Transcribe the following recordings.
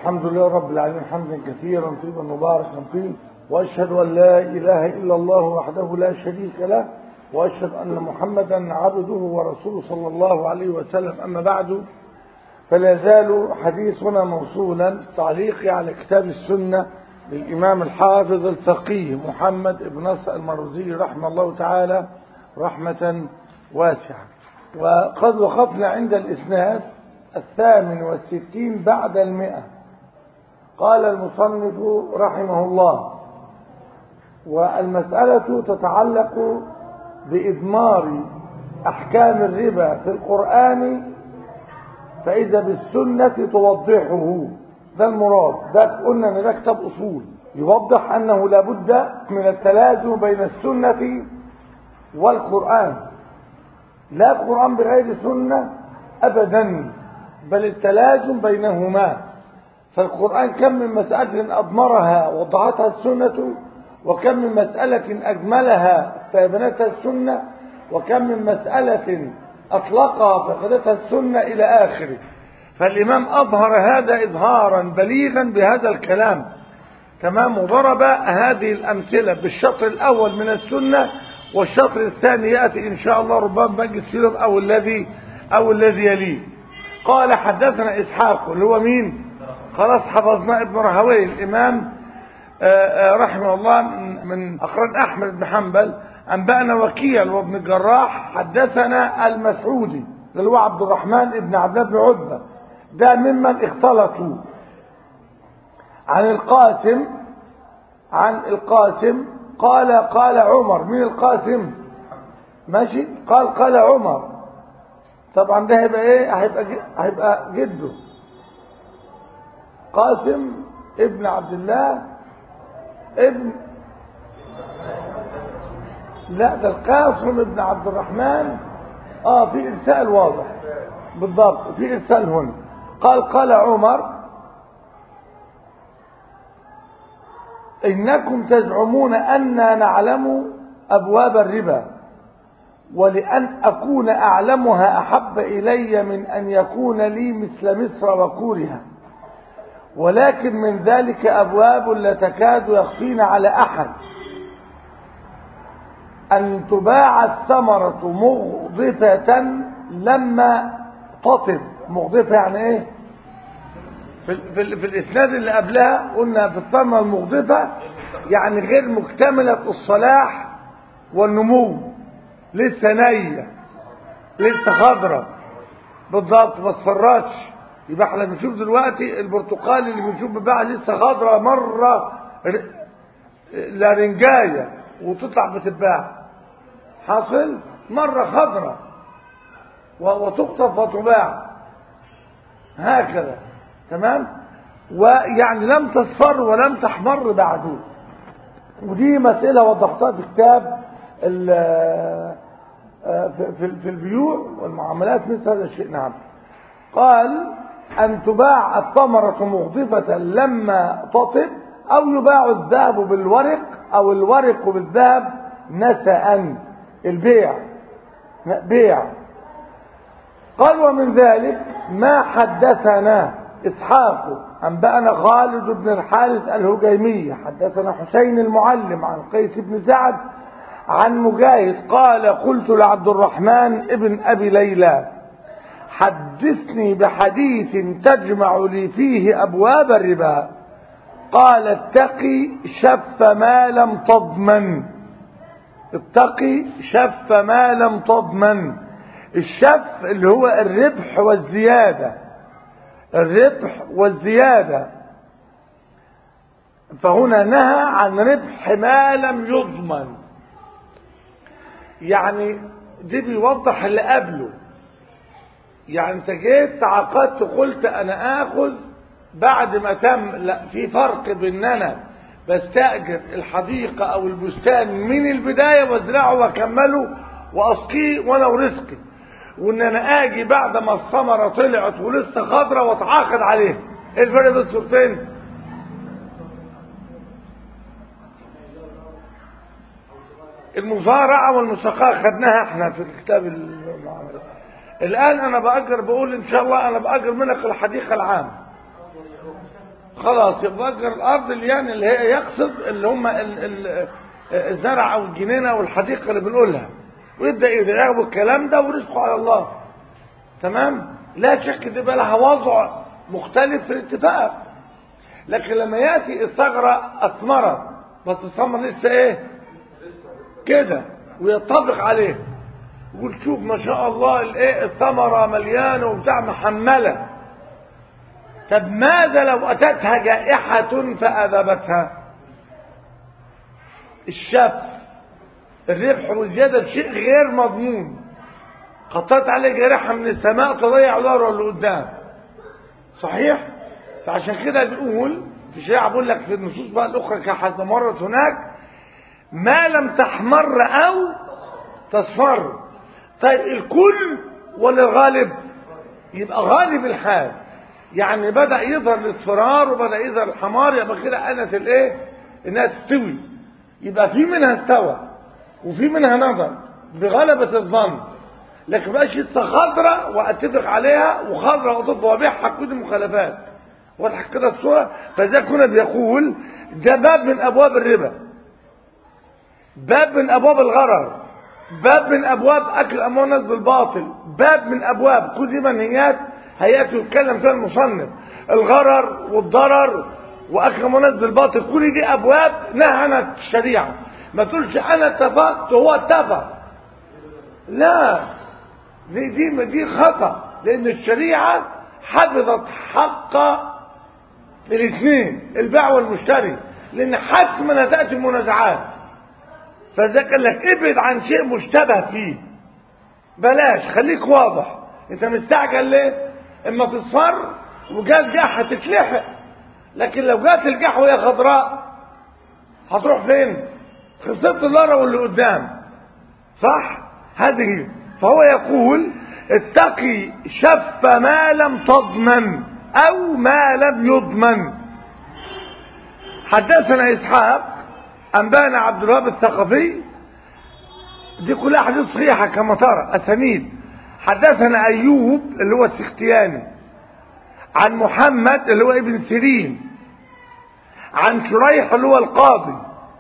الحمد لله رب العالمين حمدا كثيرا طيبا مباركا فيه واشهد ان لا اله الا الله وحده لا شريك له واشهد ان محمدا عبده ورسوله صلى الله عليه وسلم اما بعد فلا يزال حديثنا موصولا تعليقي على كتاب السنه للامام الحافظ الفقيه محمد بن نصر المروزي رحمه الله تعالى رحمه واسعه وقد وقفنا عند الاسناد الثامن والستين بعد المئة قال المصنف رحمه الله والمسألة تتعلق بإضمار أحكام الربا في القرآن فإذا بالسنة توضحه ده المراد ده قلنا ان ده كتاب أصول يوضح أنه لابد من التلازم بين السنة والقرآن لا القرآن بغير سنة أبدا بل التلازم بينهما فالقرآن كم من مسألة أضمرها وضعتها السنة وكم من مسألة أجملها فأبنتها السنة وكم من مسألة أطلقها فأخذتها السنة إلى آخره فالإمام أظهر هذا إظهارا بليغا بهذا الكلام تمام وضرب هذه الأمثلة بالشطر الأول من السنة والشطر الثاني يأتي إن شاء الله ربما مجلس فيهم أو الذي أو الذي يليه قال حدثنا إسحاق اللي هو مين خلاص حفظنا ابن رهوي الإمام آآ آآ رحمه الله من أقران أحمد بن حنبل أنبأنا وكيل وابن الجراح حدثنا المسعودي اللي هو عبد الرحمن بن عبد الله بن عتبة ده ممن اختلطوا عن القاسم عن القاسم قال قال عمر مين القاسم ماشي قال قال عمر طبعا ده هيبقى ايه هيبقى هيبقى جده قاسم ابن عبد الله ابن لا ده القاسم ابن عبد الرحمن اه في ارسال واضح بالضبط في ارسال هنا قال قال عمر انكم تزعمون اننا نعلم ابواب الربا ولأن أكون أعلمها أحب إلي من أن يكون لي مثل مصر وكورها ولكن من ذلك أبواب لا تكاد يخفين على أحد أن تباع الثمرة مغضفة لما تطب مغضفة يعني إيه في, في, في الإسناد اللي قبلها قلنا في الثمرة المغضفة يعني غير مكتملة الصلاح والنمو لسه نية لسه خضرة بالضبط ما اصفرتش يبقى احنا بنشوف دلوقتي البرتقال اللي بنشوف بقى لسه خضرة مرة لارنجاية وتطلع بتتباع حاصل مرة خضرة وتقطف وتباع هكذا تمام ويعني لم تصفر ولم تحمر بعده ودي مسألة وضحتها في كتاب في في البيوع والمعاملات مثل هذا الشيء نعم قال أن تباع الثمرة مغضفة لما تطب أو يباع الذهب بالورق أو الورق بالذهب نسأ البيع بيع قال ومن ذلك ما حدثنا إسحاق أنبأنا خالد بن الحارث الهجيمي حدثنا حسين المعلم عن قيس بن سعد عن مجاهد قال قلت لعبد الرحمن ابن أبي ليلى حدثني بحديث تجمع لي فيه أبواب الربا قال اتقي شف ما لم تضمن اتقي شف ما لم تضمن الشف اللي هو الربح والزيادة الربح والزيادة فهنا نهى عن ربح ما لم يضمن يعني دي بيوضح اللي قبله يعني انت جيت تعاقدت قلت انا اخذ بعد ما تم لا في فرق بين انا بستاجر الحديقه او البستان من البدايه وازرعه واكمله واسقيه وانا ورزقي وان انا اجي بعد ما الثمره طلعت ولسه خضره واتعاقد عليها ايه الفرق بين الصورتين المزارعة والمساقاة خدناها احنا في الكتاب المعاملات الآن أنا بأجر بقول إن شاء الله أنا بأجر منك الحديقة العام خلاص يبقى اجر الارض اللي يعني اللي هي يقصد اللي هم ال- ال- الزرع او الجنينه او الحديقه اللي بنقولها ويبدا ياخدوا الكلام ده ورزقه على الله تمام لا شك دي بقى لها وضع مختلف في الاتفاق لكن لما ياتي الثغره اثمرت بس الثمر لسه ايه كده ويتفق عليه يقول شوف ما شاء الله الايه الثمره مليانه وبتاع محمله طب ماذا لو اتتها جائحه فاذبتها الشف الربح والزياده بشيء غير مضمون خطرت عليه جارحه من السماء تضيع ظهره اللي قدام صحيح فعشان كده بيقول في الشريعه بقول لك في النصوص بقى الاخرى كحد مرت هناك ما لم تحمر او تصفر طيب الكل ولا الغالب يبقى غالب الحال يعني بدا يظهر الاصفرار وبدا يظهر الحمار يبقى كده انت الايه انها تستوي يبقى في منها استوى وفي منها نظر بغلبة الظن لكن بقاش لسه خضرة واتفق عليها وخضرة وضد وابيعها كل مخالفات واضح كده الصورة فذا كنا بيقول ده باب من ابواب الربا باب من ابواب الغرر باب من ابواب اكل اموال الناس بالباطل باب من ابواب كل دي منهيات هيئته يتكلم فيها المصنف الغرر والضرر واكل اموال الناس بالباطل كل دي ابواب نهى عنها الشريعه ما تقولش انا اتفقت وهو اتفق لا دي دي دي خطا لان الشريعه حفظت حق الاثنين البيع والمشتري لان حتما هتاتي المنازعات فذا قال لك ابعد عن شيء مشتبه فيه بلاش خليك واضح انت مستعجل ليه اما تصفر وجات جاح هتتلحق لكن لو جات الجاح وهي خضراء هتروح فين خسرت اللارة واللي قدام صح هذه فهو يقول اتقي شف ما لم تضمن او ما لم يضمن حدثنا اسحاق انبانا عبد الوهاب الثقفي دي كلها حديث صحيحه كما ترى اسانيد حدثنا ايوب اللي هو السختياني عن محمد اللي هو ابن سيرين عن شريح اللي هو القاضي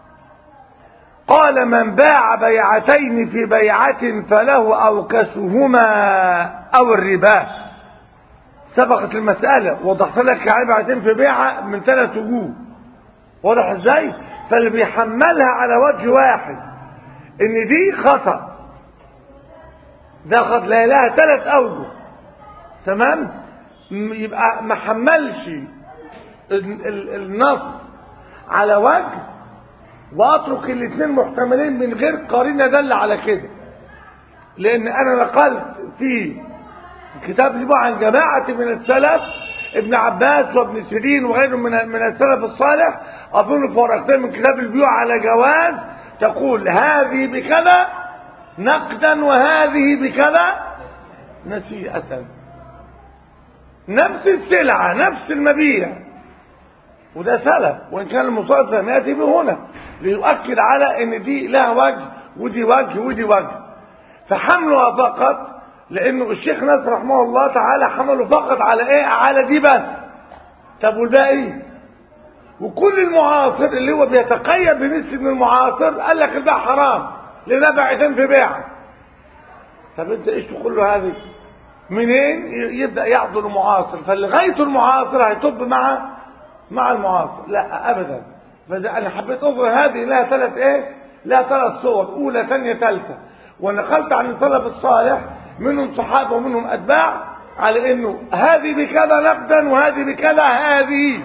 قال من باع بيعتين في بيعة فله أوكسهما أو الربا سبقت المسألة وضحت لك يعني بيعتين في بيعة من ثلاث وجوه واضح ازاي فاللي بيحملها على وجه واحد ان دي خطأ ده خطأ لا لها ثلاث اوجه تمام م- يبقى ما حملش ال- ال- النص على وجه واترك الاثنين محتملين من غير قرينه دل على كده لان انا نقلت في كتاب لي عن جماعه من السلف ابن عباس وابن سيرين وغيرهم من من السلف الصالح اظن في ورقتين من كتاب البيوع على جواز تقول هذه بكذا نقدا وهذه بكذا نسيئة نفس السلعة نفس المبيع وده سلف وان كان المصادف لم ياتي به هنا ليؤكد على ان دي لها وجه ودي وجه ودي وجه فحملها فقط لانه الشيخ ناصر رحمه الله تعالى حمله فقط على ايه على دي بس طب والباقي وكل المعاصر اللي هو بيتقيد بنسبة من المعاصر قال لك البيع حرام لان بيعتين في بيع طب انت ايش تقول له هذه منين يبدا يحضر المعاصر فلغايه المعاصر هيطب مع مع المعاصر لا ابدا فده انا حبيت اظهر هذه لها ثلاث ايه لها ثلاث صور اولى ثانيه ثالثه ونقلت عن السلف الصالح منهم صحابه ومنهم اتباع على انه هذه بكذا نقدا وهذه بكذا هذه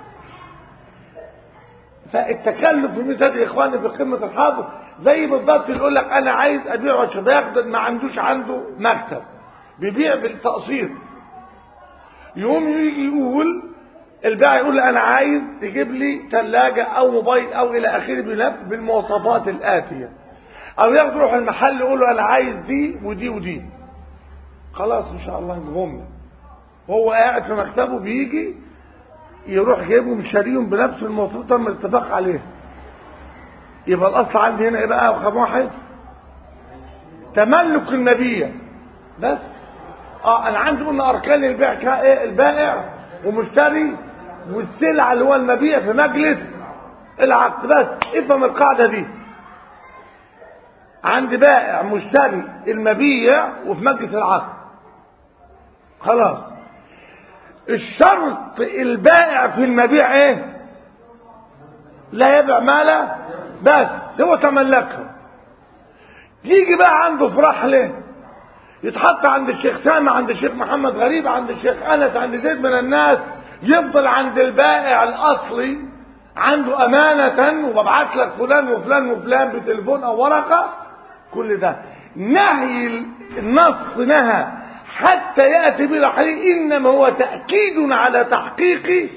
فالتكلف في مثل هذه اخواني في قمه الحظ زي بالضبط يقول لك انا عايز ابيع عشان بياخد ما عندوش عنده مكتب بيبيع بالتقسيط يقوم يجي يقول البائع يقول انا عايز تجيب لي ثلاجه او موبايل او الى اخره بنفس بالمواصفات الاتيه او ياخد يروح المحل يقول له انا عايز دي ودي ودي خلاص ان شاء الله نجيبهم له وهو قاعد في مكتبه بيجي يروح جايبهم شاريهم بنفس المواصفات تم الاتفاق عليها يبقى الاصل عندي هنا ايه بقى رقم واحد تملك النبي بس اه انا عندي قلنا اركان البيع كايه البائع ومشتري والسلعة اللي هو المبيع في مجلس العقد بس افهم القاعدة دي عند بائع مشتري المبيع وفي مجلس العقد خلاص الشرط البائع في المبيع ايه لا يبيع ماله بس هو تملكها يجي بقى عنده فرح ليه يتحط عند الشيخ سامع عند الشيخ محمد غريب عند الشيخ انس عند زيد من الناس يفضل عند البائع الاصلي عنده امانه وببعت لك فلان وفلان وفلان بتليفون او ورقه كل ده نهي النص نهى حتى ياتي بالحقيقه انما هو تاكيد على تحقيق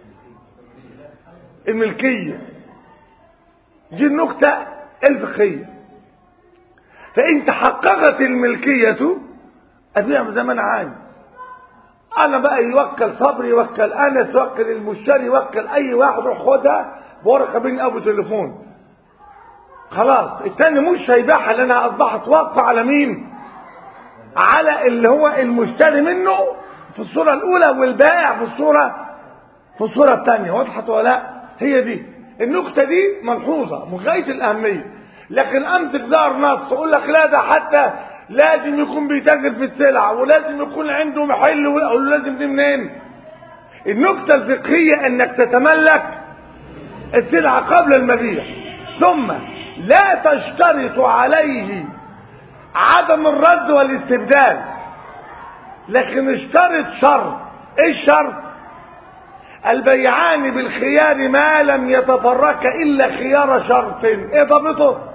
الملكيه دي النكته الفقهيه فإن تحققت الملكية أبيع زي ما أنا عايز أنا بقى يوكل صبري يوكل أنس يوكل المشتري يوكل أي واحد روح خدها بورقة بين أبو تليفون خلاص التاني مش هيبيعها لأنها أصبحت واقفة على مين؟ على اللي هو المشتري منه في الصورة الأولى والبائع في الصورة في الصورة الثانية وضحت ولا لا؟ هي دي النكتة دي ملحوظة من غاية الأهمية لكن امسك ظهر نص اقول لك لا ده حتى لازم يكون بيتاجر في السلع ولازم يكون عنده محل اقول له لازم دي منين النكته الفقهيه انك تتملك السلعه قبل المبيع ثم لا تشترط عليه عدم الرد والاستبدال لكن اشترط شرط ايه الشرط البيعان بالخيار ما لم يتفرقا الا خيار شرط ايه ضابطه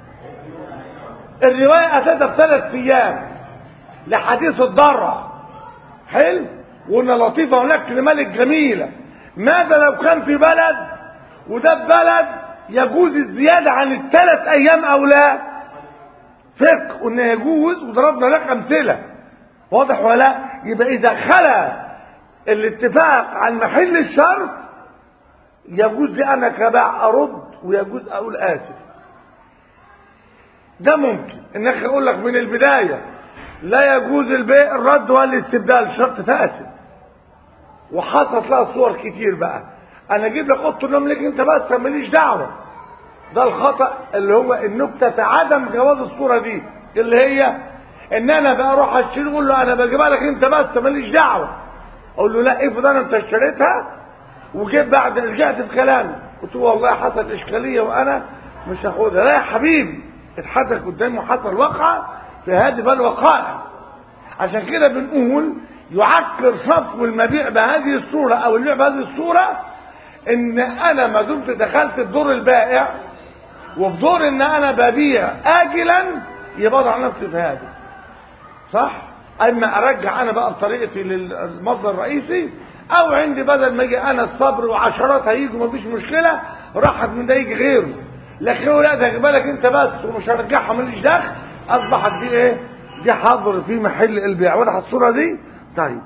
الرواية أتتها بثلاث أيام لحديث الضرع حلو وإن لطيفة هناك لملك جميلة ماذا لو كان في بلد وده بلد يجوز الزيادة عن الثلاث أيام أو لا فقه إنه يجوز وضربنا لك أمثلة واضح ولا لا يبقى إذا خلى الاتفاق عن محل الشرط يجوز لي أنا كباع أرد ويجوز أقول آسف ده ممكن انك اقول لك من البدايه لا يجوز البيع الرد والاستبدال شرط فاسد وحصلت لها صور كتير بقى انا اجيب لك اوضه النوم ليك انت بس ماليش دعوه ده الخطا اللي هو النكته عدم جواز الصوره دي اللي هي ان انا بقى اروح اشتري اقول له انا بجيبها لك انت بس ماليش دعوه اقول له لا افرض انا انت اشتريتها وجيت بعد رجعت في كلامي قلت له والله حصل اشكاليه وانا مش هاخدها لا يا حبيبي اتحدث قدامه حصل وقعة في هذه الوقائع عشان كده بنقول يعكر صفو المبيع بهذه الصورة او البيع بهذه الصورة ان انا ما دمت دخلت في دور البائع وفي دور ان انا ببيع اجلا يبقى اضع نفسي في هذا صح اما ارجع انا بقى بطريقتي للمصدر الرئيسي او عندي بدل ما اجي انا الصبر وعشرات هيجوا مفيش مشكله راحت من ده يجي غيره لكن هو لا ده بالك انت بس ومش هرجعها ماليش دخل اصبحت دي ايه دي حظر في محل البيع واضح الصوره دي طيب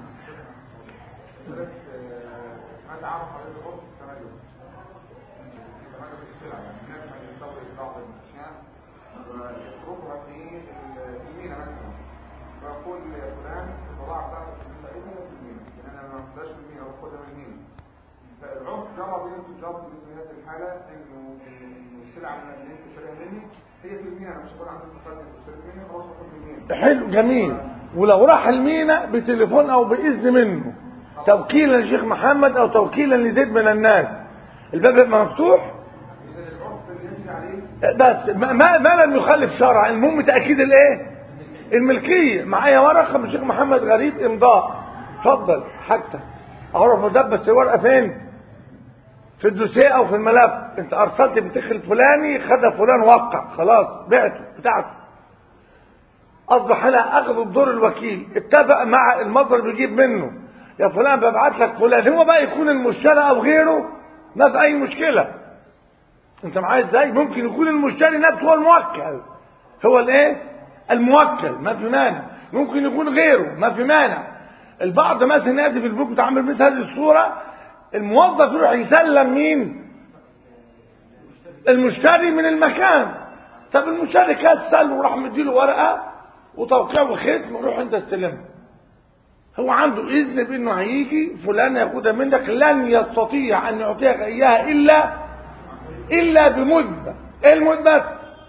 فالعرف جرى بين جرى في هذه الحاله انه السلعه اللي انت شاريها مني هي في المينا انا مش هقول عندك مخالفه تشتري مني خلاص باخد المينا حلو جميل ولو راح المينا بتليفون او باذن منه توكيلا للشيخ محمد او توكيلا لزيد من الناس الباب يبقى مفتوح اذا العرف اللي يجري عليه بس ما, ما ما لم يخالف شرع المهم تاكيد الايه الملكيه معايا ورقه من الشيخ محمد غريب امضاء اتفضل حتى اعرف ده بس الورقه فين في الدوسيه او في الملف انت ارسلت بتخ الفلاني خدها فلان وقع خلاص بعته بتاعته اصبح هنا اخذ الدور الوكيل اتفق مع المصدر اللي بيجيب منه يا فلان ببعت لك فلان هو بقى يكون المشتري او غيره ما في اي مشكله انت معايا ازاي ممكن يكون المشتري نفسه هو الموكل هو الايه الموكل ما في مانع ممكن يكون غيره ما في مانع البعض مثلا ياتي في البنوك بتعمل مثل هذه الصوره الموظف يروح يسلم مين المشتري من المكان طب المشتري كسل وراح مديله ورقه وتوقيع وختم وروح انت استلمها هو عنده اذن بانه هيجي فلان ياخدها منك لن يستطيع ان يعطيك اياها الا الا بمثبت ايه المثبت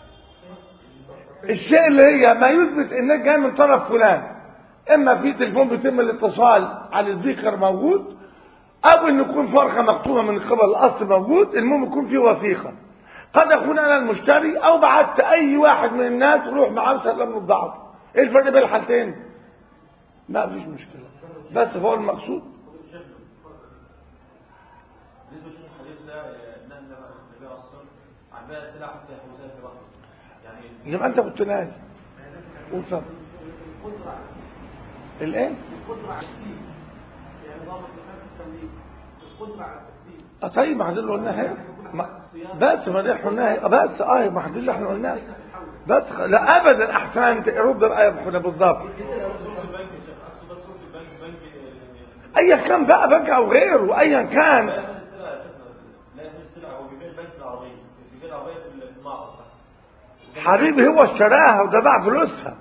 الشيء اللي هي ما يثبت انك جاي من طرف فلان اما في تليفون بيتم الاتصال على السبيكر موجود او ان يكون فرخه مكتوبه من قبل الاصل موجود المهم يكون في وثيقه قد اكون انا المشتري او بعت اي واحد من الناس يروح معاه وسلم له بضاعته ايه الفرق بين الحالتين ما فيش مشكله بس هو المقصود بالنسبه لشيخ الحديث ده نهى النبي عليه الصلاه والسلام عن بيع السلع حتى يحوزها في وقته يعني يبقى انت كنت نايم قول طب الايه القدرة على التسليم يعني ضابط مكان التمليك القدرة على التسليم اه طيب ما اللي قلناها اهي ما- بس ما دي احنا قلناها بس اه ما دي اللي احنا قلناها بس خ- لا ابدا احسن رد الايه بحنا بالظبط صوره البنك يا شيخ اقصد بس صوره البنك بنك ايا كان بقى بنك او غيره ايا لا كان يحوز السلع يا شيخنا لا يحوز السلع هو بيبيع البنك في العربيه بيبيع العربيه في المعرض حبيبي هو اشتراها وده باع فلوسها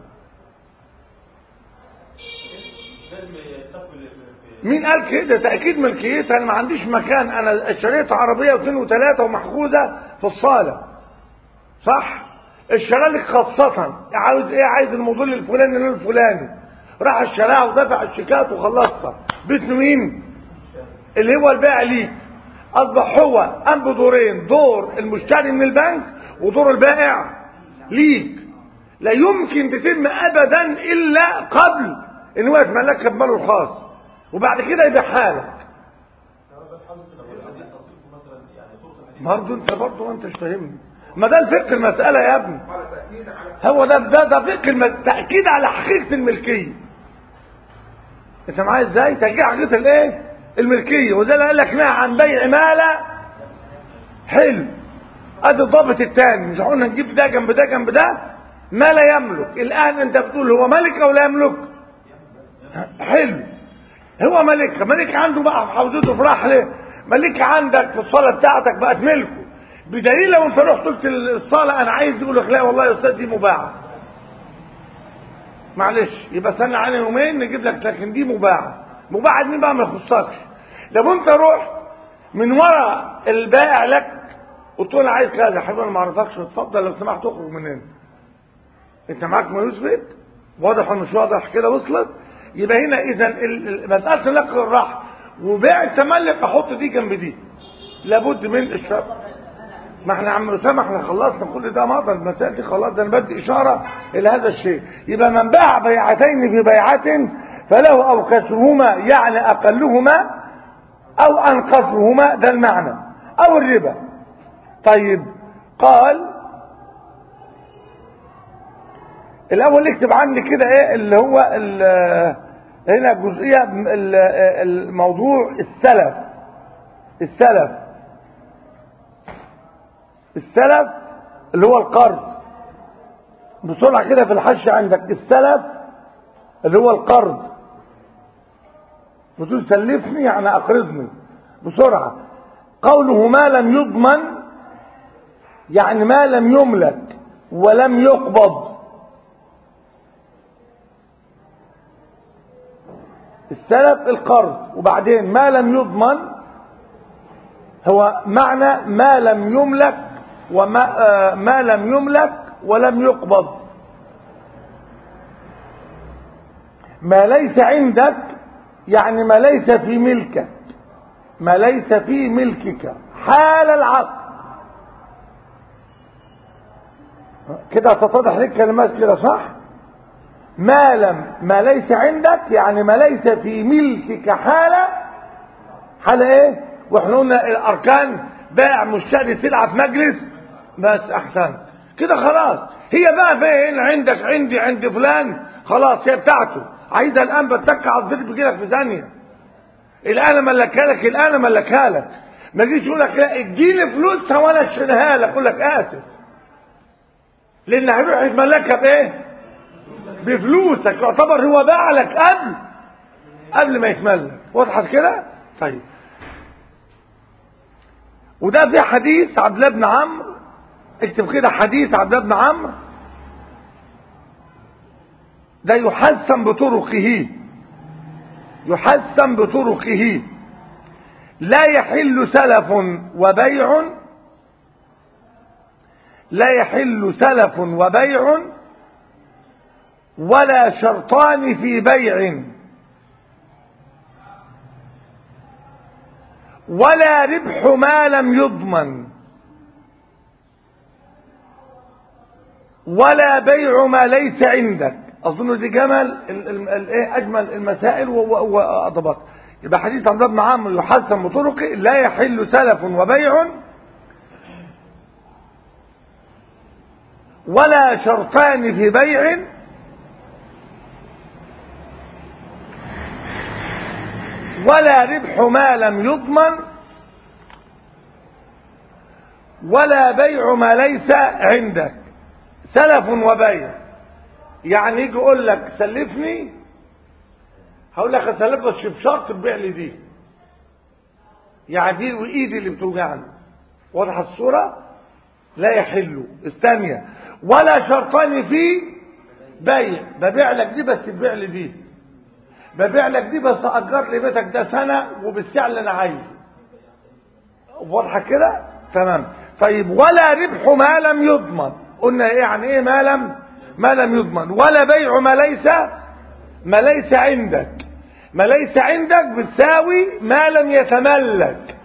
لازم يستقبل في مين قال كده تاكيد ملكيتها انا ما عنديش مكان انا اشتريت عربيه واثنين وثلاثه ومحجوزه في الصاله صح اشترى لك خاصه عاوز ايه عايز الموديل الفلاني اللون الفلاني راح اشتراها ودفع الشيكات وخلصها باسم مين اللي هو البائع ليك اصبح هو قام بدورين دور المشتري من البنك ودور البائع ليك لا يمكن تتم ابدا الا قبل ان هو يتملكها بماله الخاص وبعد كده يبيعها لك الحديث تصريفه مثلا يعني صوره الحديث برضه انت برضه انت مش فاهمني ما ده الفقه المساله يا ابني قال تأكيد على هو ده ده ده فقه الم... تاكيد على حقيقه الملكيه انت معايا ازاي تاكيد على حقيقه الايه الملكيه وزي اللي قال لك نهى عن بيع ما لا حلو ادي الضابط الثاني مش قلنا نجيب ده جنب ده جنب ده ما لا يملك الان انت بتقول هو ملك او لا يملك حلو هو ملك ملك عنده بقى في حوزته في رحله ملك عندك في الصاله بتاعتك بقت ملكه بدليل لو انت رحت قلت الصاله انا عايز يقول لك لا والله يا استاذ دي مباعه معلش يبقى استنى على يومين نجيب لك لكن دي مباعه مباعه مين بقى ما يخصكش لو انت رحت من ورا البائع لك قلت له انا عايز كذا يا حبيبي انا ما اعرفكش اتفضل لو سمحت اخرج من هنا انت معاك ما يثبت واضح ولا مش واضح كده وصلت يبقى هنا اذا ال- ال- مساله نقل الراحه وبيع التملك احط دي جنب دي لابد من الشرط ما احنا يا عم اسامه احنا خلصنا كل ده ماضي المسائل دي خلاص ده انا بدي اشاره الى هذا الشيء يبقى من باع بيعتين في بيعه فله او كسرهما يعني اقلهما او انقصهما ده المعنى او الربا طيب قال الاول اكتب عندي كده ايه اللي هو ال- هنا جزئيه ال- الموضوع السلف السلف السلف اللي هو القرض بسرعه كده في الحش عندك السلف اللي هو القرض بتقول سلفني يعني اقرضني بسرعه قوله ما لم يضمن يعني ما لم يملك ولم يقبض السلف القرض وبعدين ما لم يضمن هو معنى ما لم يملك وما آه ما لم يملك ولم يقبض ما ليس عندك يعني ما ليس في ملكك ما ليس في ملكك حال العقد كده تتضح لك كلمات كده صح ما لم ما ليس عندك يعني ما ليس في ملكك حالة حالة ايه واحنا قلنا الاركان بائع مشتري سلعة في مجلس بس احسن كده خلاص هي بقى فين عندك عندي عند فلان خلاص هي بتاعته عايزها الان بتك على الزر بيجيلك في ثانيه الان ملكها لك الان ملكها لك ما جيش يقول لك لا اديني فلوسها وانا اشتريها لك اقول لك اسف لان هيروح يتملكها بايه بفلوسك يعتبر هو باع لك قبل قبل ما يتملك وضحت كده طيب وده في حديث عبد الله بن عمرو اكتب كده حديث عبد الله بن عمرو ده يحسن بطرقه يحسن بطرقه لا يحل سلف وبيع لا يحل سلف وبيع ولا شرطان في بيع ولا ربح ما لم يضمن ولا بيع ما ليس عندك اظن دي جمل ال- ال- ال- ايه اجمل المسائل واضبط يبقى حديث عن ابن عمرو يحسن بطرقه لا يحل سلف وبيع ولا شرطان في بيع ولا ربح ما لم يضمن ولا بيع ما ليس عندك سلف وبيع يعني يجي يقول لك سلفني هقول لك اسلفك بس بشرط تبيع لي دي يعني دي وايدي اللي بتوجعني واضحه الصوره لا يحل الثانيه ولا شرطان في بيع ببيع لك دي بس تبيع لي دي ببيع لك دي بس اجر لي بيتك ده سنه وبالسعر اللي انا عايزه واضحه كده تمام طيب ولا ربح ما لم يضمن قلنا ايه يعني ايه ما لم ما لم يضمن ولا بيع ما ليس ما ليس عندك ما ليس عندك بتساوي ما لم يتملك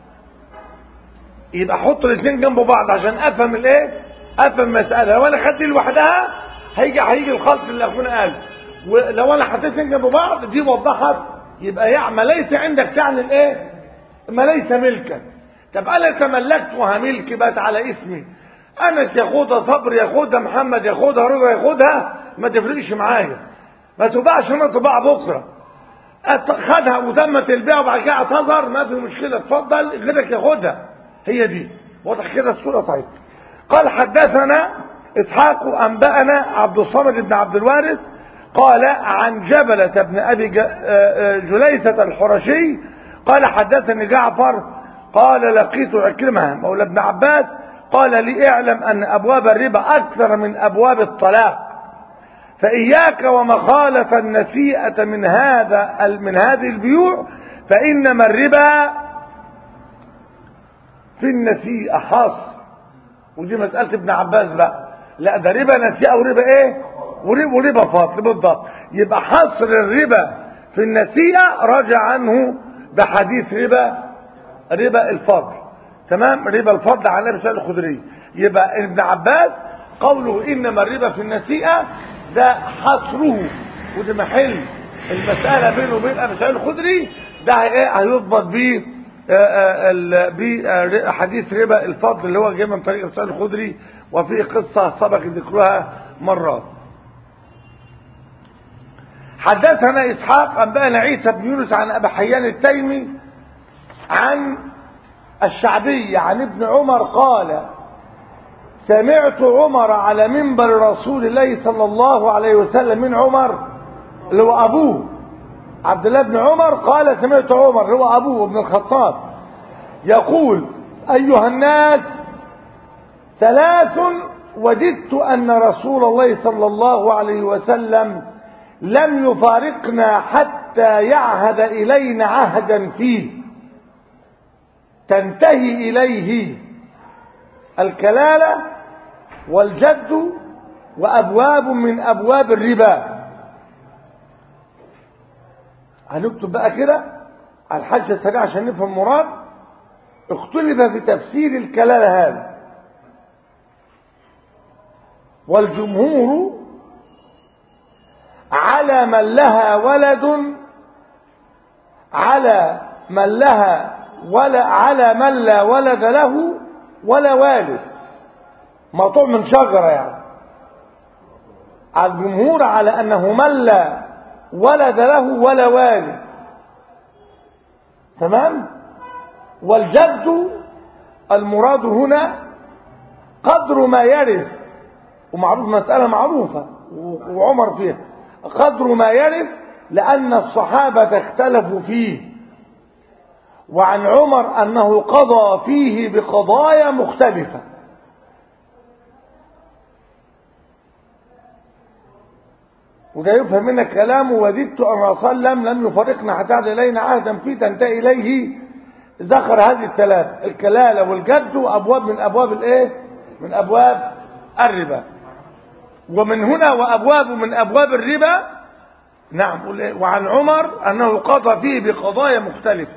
يبقى حط الاثنين جنب بعض عشان افهم الايه افهم المساله لو انا خدت دي لوحدها هيجي هيجي الخلط اللي اخونا قال ولو انا حطيت الاثنين جنب بعض دي وضحت يبقى يا ما ليس عندك تعني الايه ما ليس ملكا طب انا تملكتها ملك بقت على اسمي انس ياخدها صبر ياخدها محمد ياخدها رضا ياخدها ما تفرقش معايا ما تباعش انا طباع بكره أت- خدها وتمت البيع وبعد كده اعتذر ما في مشكله اتفضل غيرك ياخدها هي دي واضح كده الصوره طيب قال حدثنا اسحاق انبانا عبد الصمد بن عبد الوارث قال عن جبلة بن ابي ج- آه، آه، جليسة الحرشي قال حدثني جعفر قال لقيت عكرمة مولى ابن عباس قال لي اعلم ان ابواب الربا اكثر من ابواب الطلاق فإياك ومخالة النسيئة من هذا من هذه البيوع فإنما الربا في النسيئة حصر ودي مسألة ابن عباس بقى لا ده ربا نسيئة وربا ايه وربا, وربا فاضل بالضبط يبقى حصر الربا في النسيئة رجع عنه بحديث ربا ربا الفضل تمام ربا الفضل عن النبي صلى الله عليه وسلم الخدري يبقى ابن عباس قوله انما الربا في النسيئة ده حصره وده محل المسألة بينه وبين ابي سعيد الخدري ده ايه هيضبط بيه بحديث ربا الفضل اللي هو جاي من طريق ابي سعيد الخدري وفي قصة سبق ذكرها مرات حدثنا اسحاق انبانا عيسى بن يونس عن ابي حيان التيمي عن الشعبي عن ابن عمر قال سمعت عمر على منبر رسول الله صلى الله عليه وسلم من عمر اللي هو ابوه عبد الله بن عمر قال سمعت عمر اللي هو ابوه ابن الخطاب يقول ايها الناس ثلاث وددت ان رسول الله صلى الله عليه وسلم لم يفارقنا حتى يعهد الينا عهدا فيه تنتهي اليه الكلاله والجد وابواب من ابواب الربا هنكتب بقى كده على الحاجة السريعة عشان نفهم مراد اختلف في تفسير الكلالة هذا والجمهور على من لها ولد على من لها ولا على من لا ولد له ولا والد مقطوع من شجرة يعني على الجمهور على أنه من لا ولد له ولا والد تمام والجد المراد هنا قدر ما يرث ومعروف مسألة معروفة وعمر فيها قدر ما يرث لأن الصحابة اختلفوا فيه وعن عمر أنه قضى فيه بقضايا مختلفة وده يفهم منك كلامه وددت أن وسلم لم يفرقنا حتى عهد إلينا عهدا في تنتهي إليه ذكر هذه الثلاث الكلالة والجد وأبواب من أبواب الإيه؟ من أبواب الربا ومن هنا وأبواب من أبواب الربا نعم قل إيه؟ وعن عمر أنه قضى فيه بقضايا مختلفة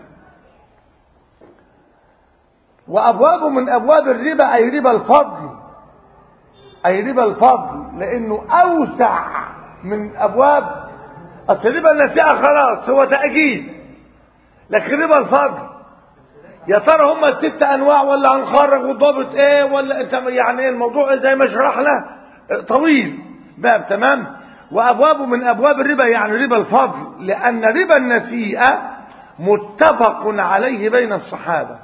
وأبواب من أبواب الربا أي ربا الفضل أي ربا الفضل لأنه أوسع من أبواب أصل ربا النسيئة خلاص هو تأكيد لكن ربا الفضل يا ترى هم الست أنواع ولا هنخرج والضابط إيه ولا أنت يعني إيه الموضوع زي ما شرحنا طويل باب تمام وأبواب من أبواب الربا يعني ربا الفضل لأن ربا النسيئة متفق عليه بين الصحابة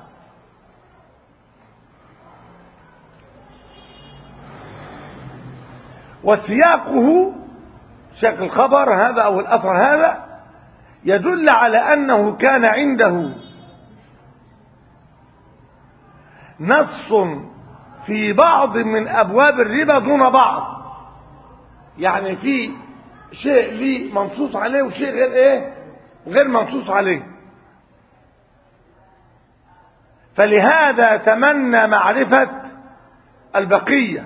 وسياقه سياق الخبر هذا أو الأثر هذا يدل على أنه كان عنده نص في بعض من أبواب الربا دون بعض يعني في شيء ليه منصوص عليه وشيء غير ايه غير منصوص عليه فلهذا تمنى معرفة البقية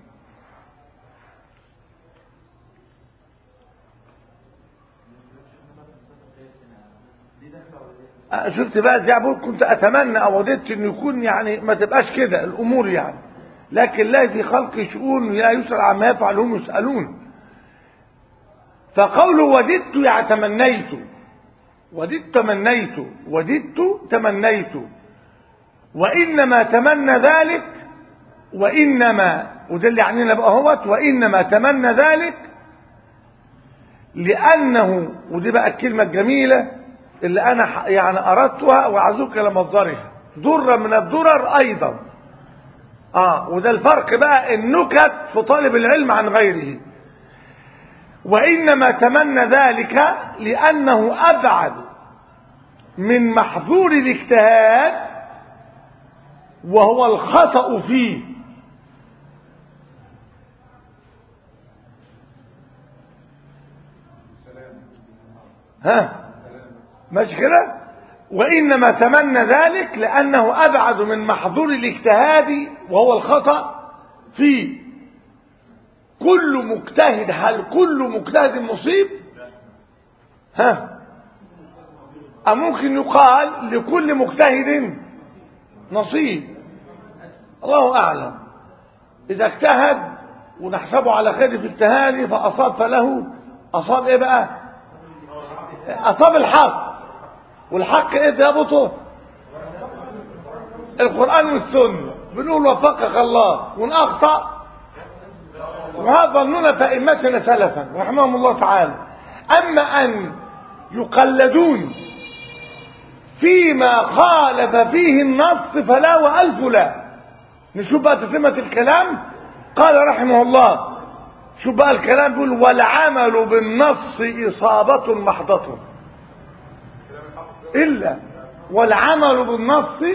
شفت بقى زي بقول كنت اتمنى او وددت انه يكون يعني ما تبقاش كده الامور يعني لكن لا في خلق شؤون لا يسأل عما يفعل هم يسألون فقوله وددت يعني تمنيت وددت تمنيت وددت تمنيت وإنما تمنى ذلك وإنما وده اللي يعنينا بقى اهوت وإنما تمنى ذلك لأنه ودي بقى الكلمة الجميلة اللي أنا يعني أردتها وأعزوك لمصدرها ضرة من الضرر أيضا آه وده الفرق بقى النكت في طالب العلم عن غيره وإنما تمنى ذلك لأنه أبعد من محظور الاجتهاد وهو الخطأ فيه ها ماشي كده وإنما تمنى ذلك لأنه أبعد من محظور الاجتهاد وهو الخطأ فيه كل مجتهد هل كل مجتهد مصيب ها أم ممكن يقال لكل مجتهد نصيب الله أعلم إذا اجتهد ونحسبه على خير في اجتهاده فأصاب فله أصاب إيه بقى أصاب الحق والحق إيه ضابطه القرآن والسنة بنقول وفقك الله وإن أخطأ وهذا ظننا فإمتنا سلفا رحمهم الله تعالى أما أن يقلدون فيما خالف فيه النص فلا وألف لا نشوف بقى تتمة الكلام قال رحمه الله شوف بقى الكلام بيقول والعمل بالنص إصابة محضة إلا والعمل بالنص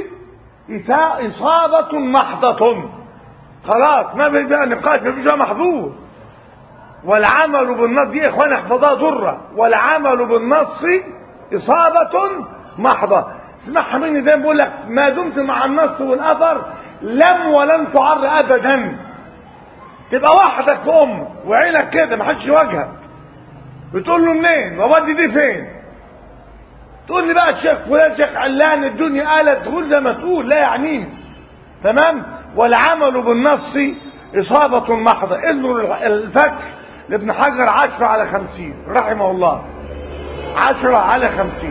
إصابة محضة خلاص ما في بقى نقاش ما فيش محظور والعمل بالنص دي يا اخوان احفظها ضرة والعمل بالنص إصابة محضة اسمعها مني زي ما بقول لك ما دمت مع النص والأثر لم ولن تعر أبدا تبقى وحدك في أمك وعينك كده ما حدش يواجهك بتقول له منين وودي دي فين تقول لي بقى الشيخ فلان شيخ علان الدنيا قالت تقول زي ما تقول لا يعنيني تمام والعمل بالنص إصابة محضة انظر الفتح لابن حجر عشرة على خمسين رحمه الله عشرة على خمسين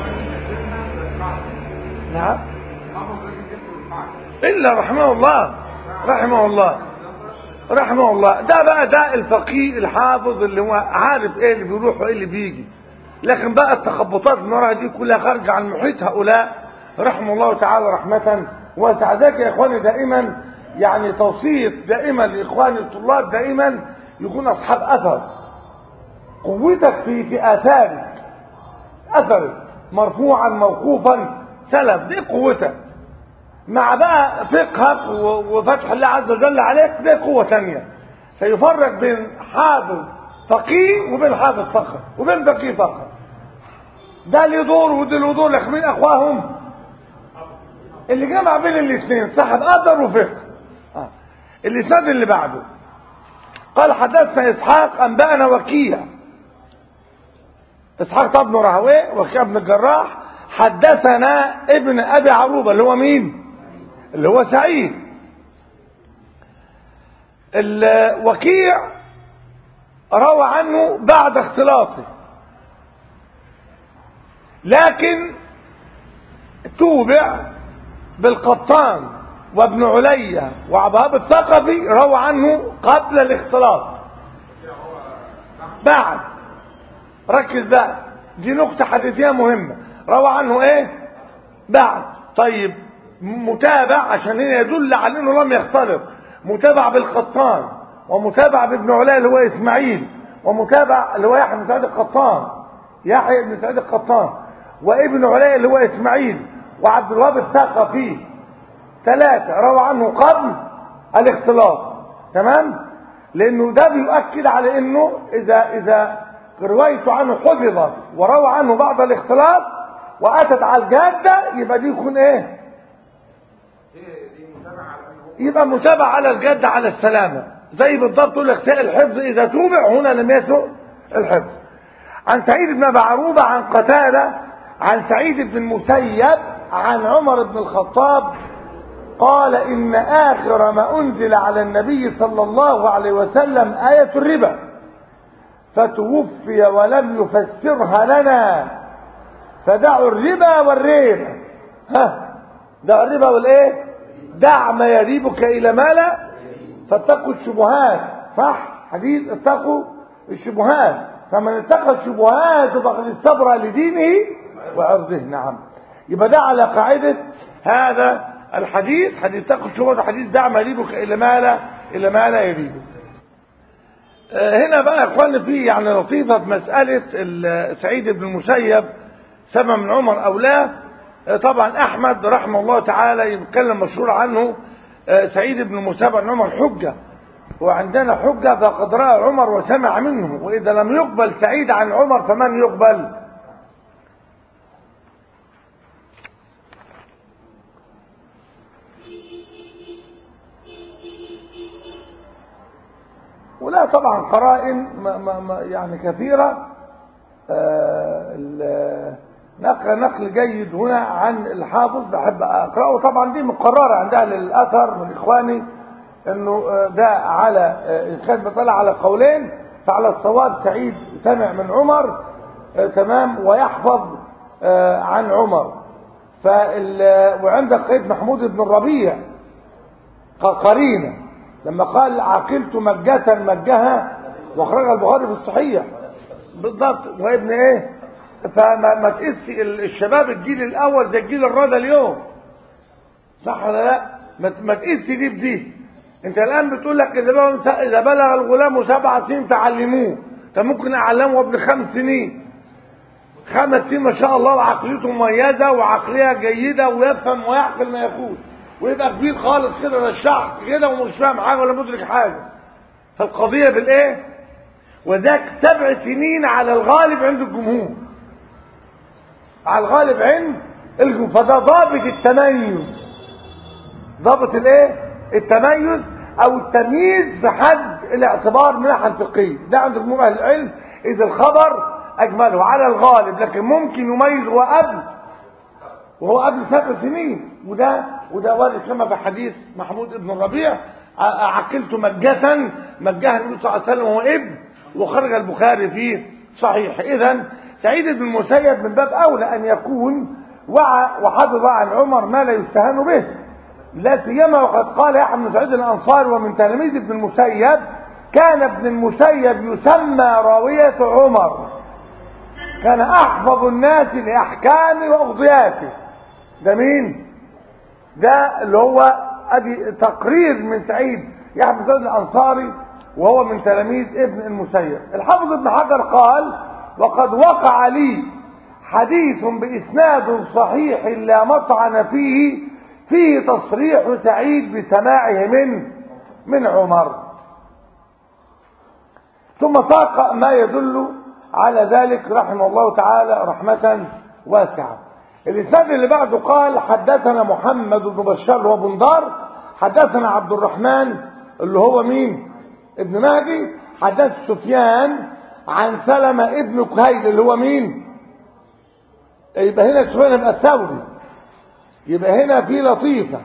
نعم إلا رحمه الله رحمه الله رحمه الله ده بقى ده الفقيه الحافظ اللي هو عارف ايه اللي بيروح وايه اللي بيجي لكن بقى التخبطات من وراها دي كلها خارجه عن محيط هؤلاء رحمه الله تعالى رحمة واسعة ذاك يا اخواني دائما يعني توصية دائما لاخواني الطلاب دائما يكون اصحاب اثر قوتك في في اثارك اثرك مرفوعا موقوفا سلف دي قوتك مع بقى فقهك وفتح الله عز وجل عليك دي قوة تانية فيفرق بين حافظ فقيه وبين حافظ فقط وبين فقيه فقط ده له دور وده له دور لكن مين اخواهم اللي جمع بين الاثنين صاحب قدر وفقه آه. الاسناد اللي بعده قال حدثنا اسحاق انبانا وكيع اسحاق بن راهويه وكيع بن الجراح حدثنا ابن ابي عروبه اللي هو مين اللي هو سعيد الوكيع روى عنه بعد اختلاطه لكن توبع بالقطان وابن عليا وعباب الثقفي روى عنه قبل الاختلاط بعد ركز بقى دي نقطة حديثية مهمة روى عنه ايه بعد طيب متابع عشان هنا يدل على انه لم يختلط متابع بالقطان ومتابع بابن علاء اللي هو اسماعيل ومتابع اللي هو يحيى بن سعيد القطان يحيى بن سعيد القطان وابن علاء اللي هو اسماعيل وعبد الوهاب الثقفي ثلاثة روى عنه قبل الاختلاط تمام لانه ده بيؤكد على انه اذا اذا روايته عنه حفظت وروى عنه بعد الاختلاط واتت على الجاده يبقى دي يكون ايه دي دي متابعة على انه يبقى متابع على الجد على السلامة زي بالضبط تقول لك سائل الحفظ إذا توبع هنا لم يسوء الحفظ عن سعيد بن معروبة عن قتادة عن سعيد بن المسيب عن عمر بن الخطاب قال إن آخر ما أنزل على النبي صلى الله عليه وسلم آية الربا فتوفي ولم يفسرها لنا فدعوا الربا والريب ها دعوا الربا والايه دع ما يريبك الى ما لا فاتقوا الشبهات صح حديث اتقوا الشبهات فمن اتقى الشبهات فقد استبرأ لدينه وعرضه نعم يبقى ده على قاعدة هذا الحديث حديث اتقوا الشبهات حديث دع ما يريبك الى ما لا الى ما لا يريبك آه، هنا بقى يا اخواني في يعني لطيفه في مساله ال- سعيد بن المسيب سمع من عمر او لا آه، طبعا احمد رحمه الله تعالى يتكلم مشهور عنه آه، سعيد بن المسيب عن عمر حجه وعندنا حجه فقد راى عمر وسمع منه واذا لم يقبل سعيد عن عمر فمن يقبل ولا طبعا قرائن ما ما ما يعني كثيرة آه، ال- نقل نقل جيد هنا عن الحافظ بحب أقرأه طبعا دي مقررة عند أهل الأثر من إخواني إنه آه، ده على آه، إن كان بيطلع على قولين فعلى الصواب سعيد سمع من عمر آه، تمام ويحفظ آه، عن عمر فال وعندك قيد محمود بن الربيع قرينه لما قال عقلت مجة مجها واخرجها البخاري في الصحيح بالضبط وابن ايه فما ما تقيس ال- الشباب الجيل الاول زي الجيل الرضا اليوم صح ولا لا ما ت- ما تقيس دي بدي انت الان بتقول لك اذا بلغ اذا بلغ الغلام سبع سنين فعلموه كان ممكن اعلمه ابن خمس سنين خمس سنين ما شاء الله وعقليته مميزه وعقليه جيده ويفهم ويعقل ما يقول ويبقى كبير خالص كده ده الشعب كده ومش فاهم حاجه ولا مدرك حاجه فالقضيه بالايه وذاك سبع سنين على الغالب عند الجمهور على الغالب عند الجمهور فده ضابط التميز ضابط الايه التميز او التمييز في حد الاعتبار من الناحيه الفقهيه ده عند جمهور اهل العلم اذا الخبر اجمله على الغالب لكن ممكن يميز هو قبل وهو قبل سبع سنين وده وده وارد كما في حديث محمود بن الربيع ع- عقلت مجة مجها النبي صلى الله عليه وسلم وهو ابن وخرج البخاري فيه صحيح اذا سعيد بن المسيب من باب اولى ان يكون وعى وحفظ عن عمر ما لا يستهان به لا سيما وقد قال يحيى بن سعيد الانصاري ومن تلاميذ ابن المسيب كان ابن المسيب يسمى راوية عمر كان احفظ الناس لاحكامه واقضياته ده مين ده اللي هو ادي تقرير من سعيد يحيى بن سعيد الانصاري وهو من تلاميذ ابن المسيب الحافظ ابن حجر قال وقد وقع لي حديث باسناد صحيح لا مطعن فيه فيه تصريح سعيد بسماعه من من عمر ثم ساق ما يدل على ذلك رحمه الله تعالى رحمة واسعة الإسناد اللي بعده قال حدثنا محمد بن بشار وابن دار حدثنا عبد الرحمن اللي هو مين ابن مهدي حدث سفيان عن سلمة ابن كهيل اللي هو مين يبقى هنا سفيان يبقى الثوري يبقى هنا في لطيفة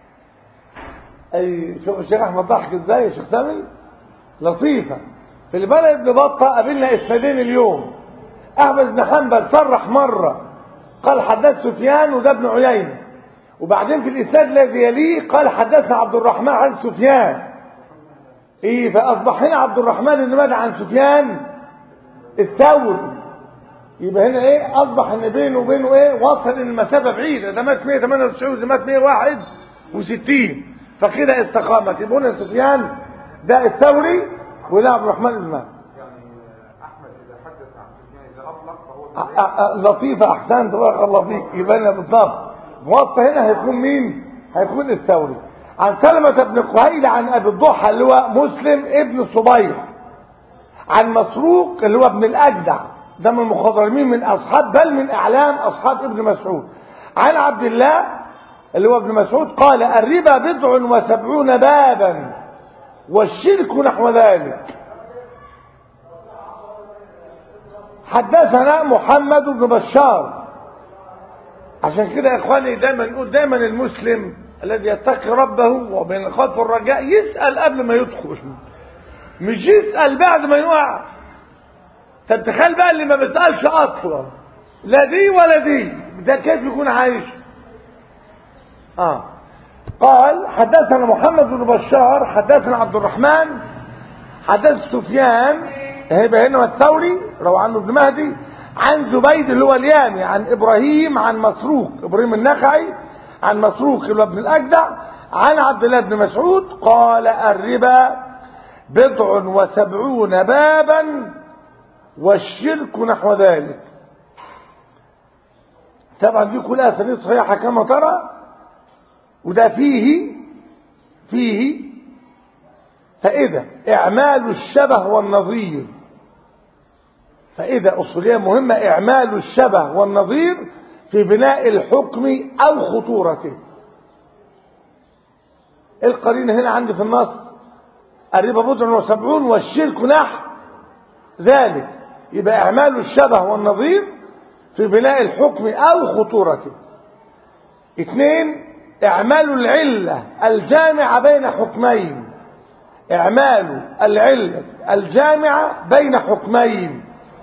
اي شوف الشيخ احمد ضحك ازاي يا شيخ سامي لطيفة في البلد ابن بطة قابلنا اسنادين اليوم احمد بن حنبل صرح مرة قال حدث سفيان وده ابن عيينة وبعدين في الاسناد الذي يليه قال حدثنا عبد الرحمن عن سفيان ايه فاصبح هنا عبد الرحمن بن ماذا عن سفيان الثوري يبقى هنا ايه اصبح ان بينه وبينه ايه وصل ان المسافه بعيده ده مات 198 وده مات 161 فكده استقامت يبقى هنا سفيان ده الثوري وده عبد الرحمن بن مهدي يعني احمد اذا حدث عن سفيان اذا اطلق فهو أ- أ- أ- لطيفة أحسنت بارك الله فيك يبقى لنا بالضبط موطى هنا هيكون مين؟ هيكون الثوري عن سلمة بن قهيل عن أبي الضحى اللي هو مسلم ابن صبيح عن مسروق اللي هو ابن الأجدع ده من المخضرمين من أصحاب بل من أعلام أصحاب ابن مسعود عن عبد الله اللي هو ابن مسعود قال الربا بضع وسبعون بابا والشرك نحو ذلك حدثنا محمد بن بشار عشان كده يا اخواني دايما نقول دايما المسلم الذي يتقي ربه وبين الخوف والرجاء يسأل قبل ما يدخل مش يسأل بعد ما يقع طب تخيل بقى اللي ما بيسألش اصلا لا دي ولا دي ده كيف يكون عايش اه قال حدثنا محمد بن بشار حدثنا عبد الرحمن حدث سفيان هيبقى هنا الثوري روى عنه ابن مهدي عن زبيد اللي هو اليامي عن ابراهيم عن مسروق ابراهيم النخعي عن مسروق اللي هو ابن الاجدع عن عبد الله بن مسعود قال الربا بضع وسبعون بابا والشرك نحو ذلك طبعا دي كلها اسانيد صحيحه كما ترى وده فيه فيه فإذا إعمال الشبه والنظير فإذا أصولية مهمة إعمال الشبه والنظير في بناء الحكم أو خطورته القرين هنا عندي في النص الربا بضع وسبعون والشرك نحو ذلك يبقى إعمال الشبه والنظير في بناء الحكم أو خطورته اثنين إعمال العلة الجامعة بين حكمين إعمال العلة الجامعة بين حكمين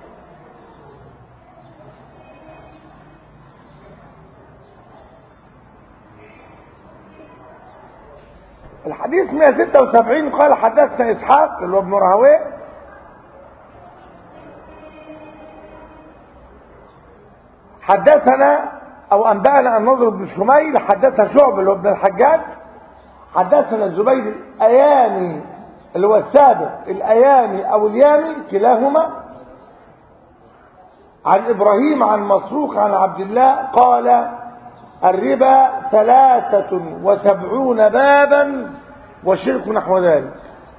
الحديث 176 قال حدثنا إسحاق اللي هو ابن راهويه حدثنا أو أنبأنا النضر بن شميل حدثنا شعب اللي هو ابن الحجاج حدثنا الزبير الأيامي اللي هو السابق الأيامي أو اليامي كلاهما عن إبراهيم عن مسروق عن عبد الله قال الربا ثلاثة وسبعون بابا والشرك نحو ذلك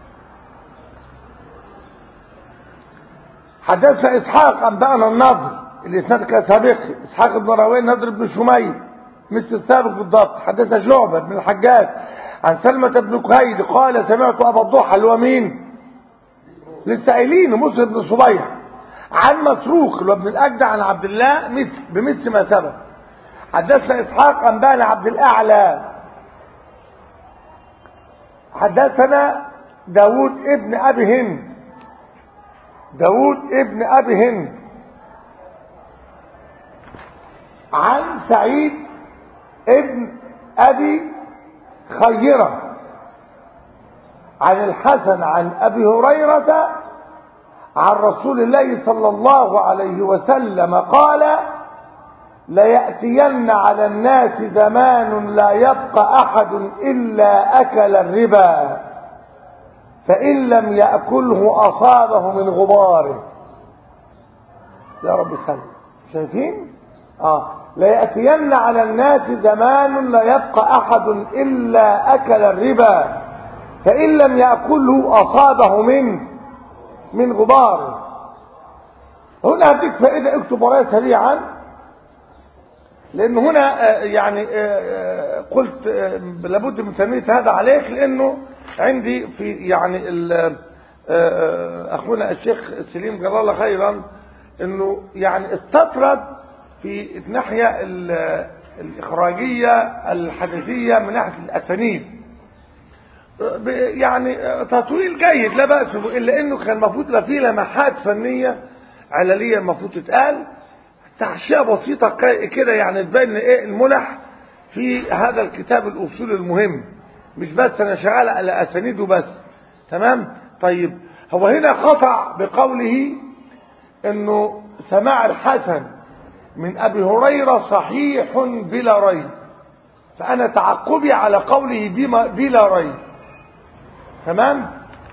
حدثنا إسحاق أنبأنا النضر الإسناد كسابق إسحاق بن راويه النضر بن شميل مثل السابق بالضبط حدثنا شعبة بن الحجاج عن سلمة بن كهيل قال سمعت أبا الضحى اللي هو مين لسه قايلين مسلم بن صبيح عن مسروق اللي هو ابن الأجدع عن عبد الله مثل بمثل ما سبق حدثنا إسحاق أنبانا عبد الأعلى حدثنا داود ابن أبي هند داود ابن أبي هند عن سعيد ابن أبي خيرة عن الحسن عن أبي هريرة عن رسول الله صلى الله عليه وسلم قال ليأتين على الناس زمان لا يبقى أحد إلا أكل الربا فإن لم يأكله أصابه من غباره يا رب سلم شايفين آه ليأتين على الناس زمان لا يبقى أحد إلا أكل الربا فإن لم يأكله أصابه منه من غباره هنا هديك فائدة اكتب ورايا سريعا لأن هنا آه، يعني آه، آه، قلت آه، لابد من تنمية هذا عليك لأنه عندي في يعني ال- آه، آه، أخونا الشيخ سليم جزاه الله خيرا أنه يعني استطرد في الناحية ال- الإخراجية الحديثية من ناحية الأسانيد ب- يعني تطويل جيد لا بأس به إلا أنه كان المفروض يبقى فيه لمحات فنية عللية المفروض تتقال تحشية بسيطة ك- كده يعني تبين إيه الملح في هذا الكتاب الأصول المهم مش بس أنا شغال على أسانيده بس تمام طيب هو هنا قطع بقوله أنه سماع الحسن من أبي هريرة صحيح بلا ريب فأنا تعقبي على قوله بما بلا ريب تمام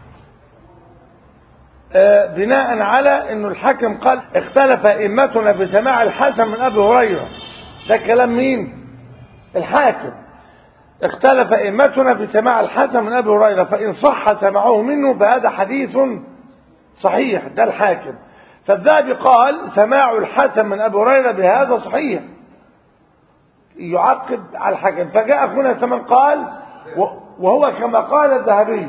آه بناء على انه الحاكم قال اختلف ائمتنا في سماع الحسن من ابي هريره ده كلام مين الحاكم اختلف ائمتنا في سماع الحسن من ابي هريره فان صح سماعه منه فهذا حديث صحيح ده الحاكم فالذهبي قال سماع الحسن من ابي هريره بهذا صحيح يعقب على الحاكم فجاء اخونا كمان قال و- وهو كما قال الذهبي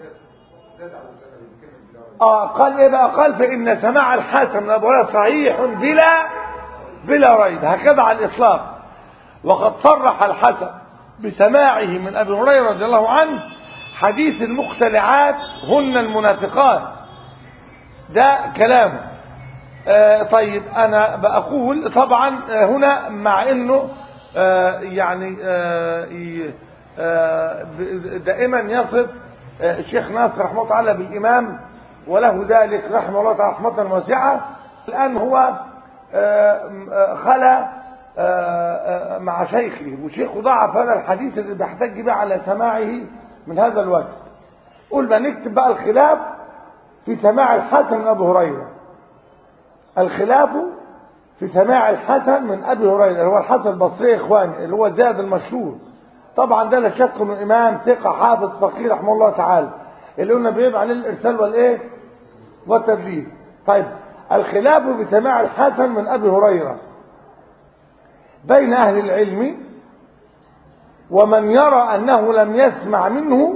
اه قال ايه بقى قال فان سماع الحسن من ابو هريره صحيح بلا بلا ريب هكذا على الاطلاق وقد صرح الحسن بسماعه من ابي هريره رضي الله عنه حديث المختلعات هن المنافقات ده كلامه آه طيب انا بقول طبعا آه هنا مع انه آه يعني آه ي- آه ب- دائما يصف آه الشيخ ناصر رحمه الله تعالى بالامام وله ذلك رحمه الله تعالى رحمه واسعه الان هو آه، آه، خلى آه، آه، مع شيخه وشيخه ضعف هذا الحديث اللي بيحتج به على سماعه من هذا الوجه قل ما نكتب بقى الخلاف في سماع الحسن من ابي هريره الخلاف في سماع الحسن من ابي هريره اللي هو الحسن البصري يا اخواني اللي هو زاد المشهور طبعا ده لا شك انه امام ثقه حافظ فقيه رحمه الله تعالى اللي قلنا بيبقى عليه الارسال والايه والتدليس طيب الخلاف في سماع الحسن من ابي هريره بين اهل العلم ومن يرى انه لم يسمع منه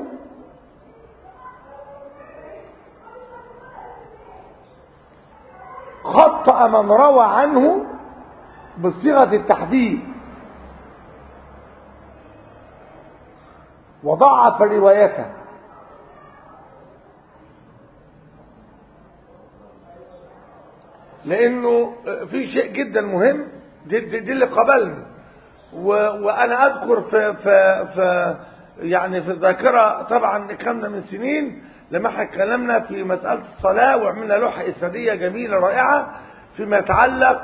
خطأ من روى عنه بصيغة التحديد وضعف روايته لانه في شيء جدا مهم دي, دي, دي اللي قبلني و وانا اذكر في في في يعني في الذاكره طبعا كنا من سنين لما احنا اتكلمنا في مساله الصلاه وعملنا لوحه اسناديه جميله رائعه فيما يتعلق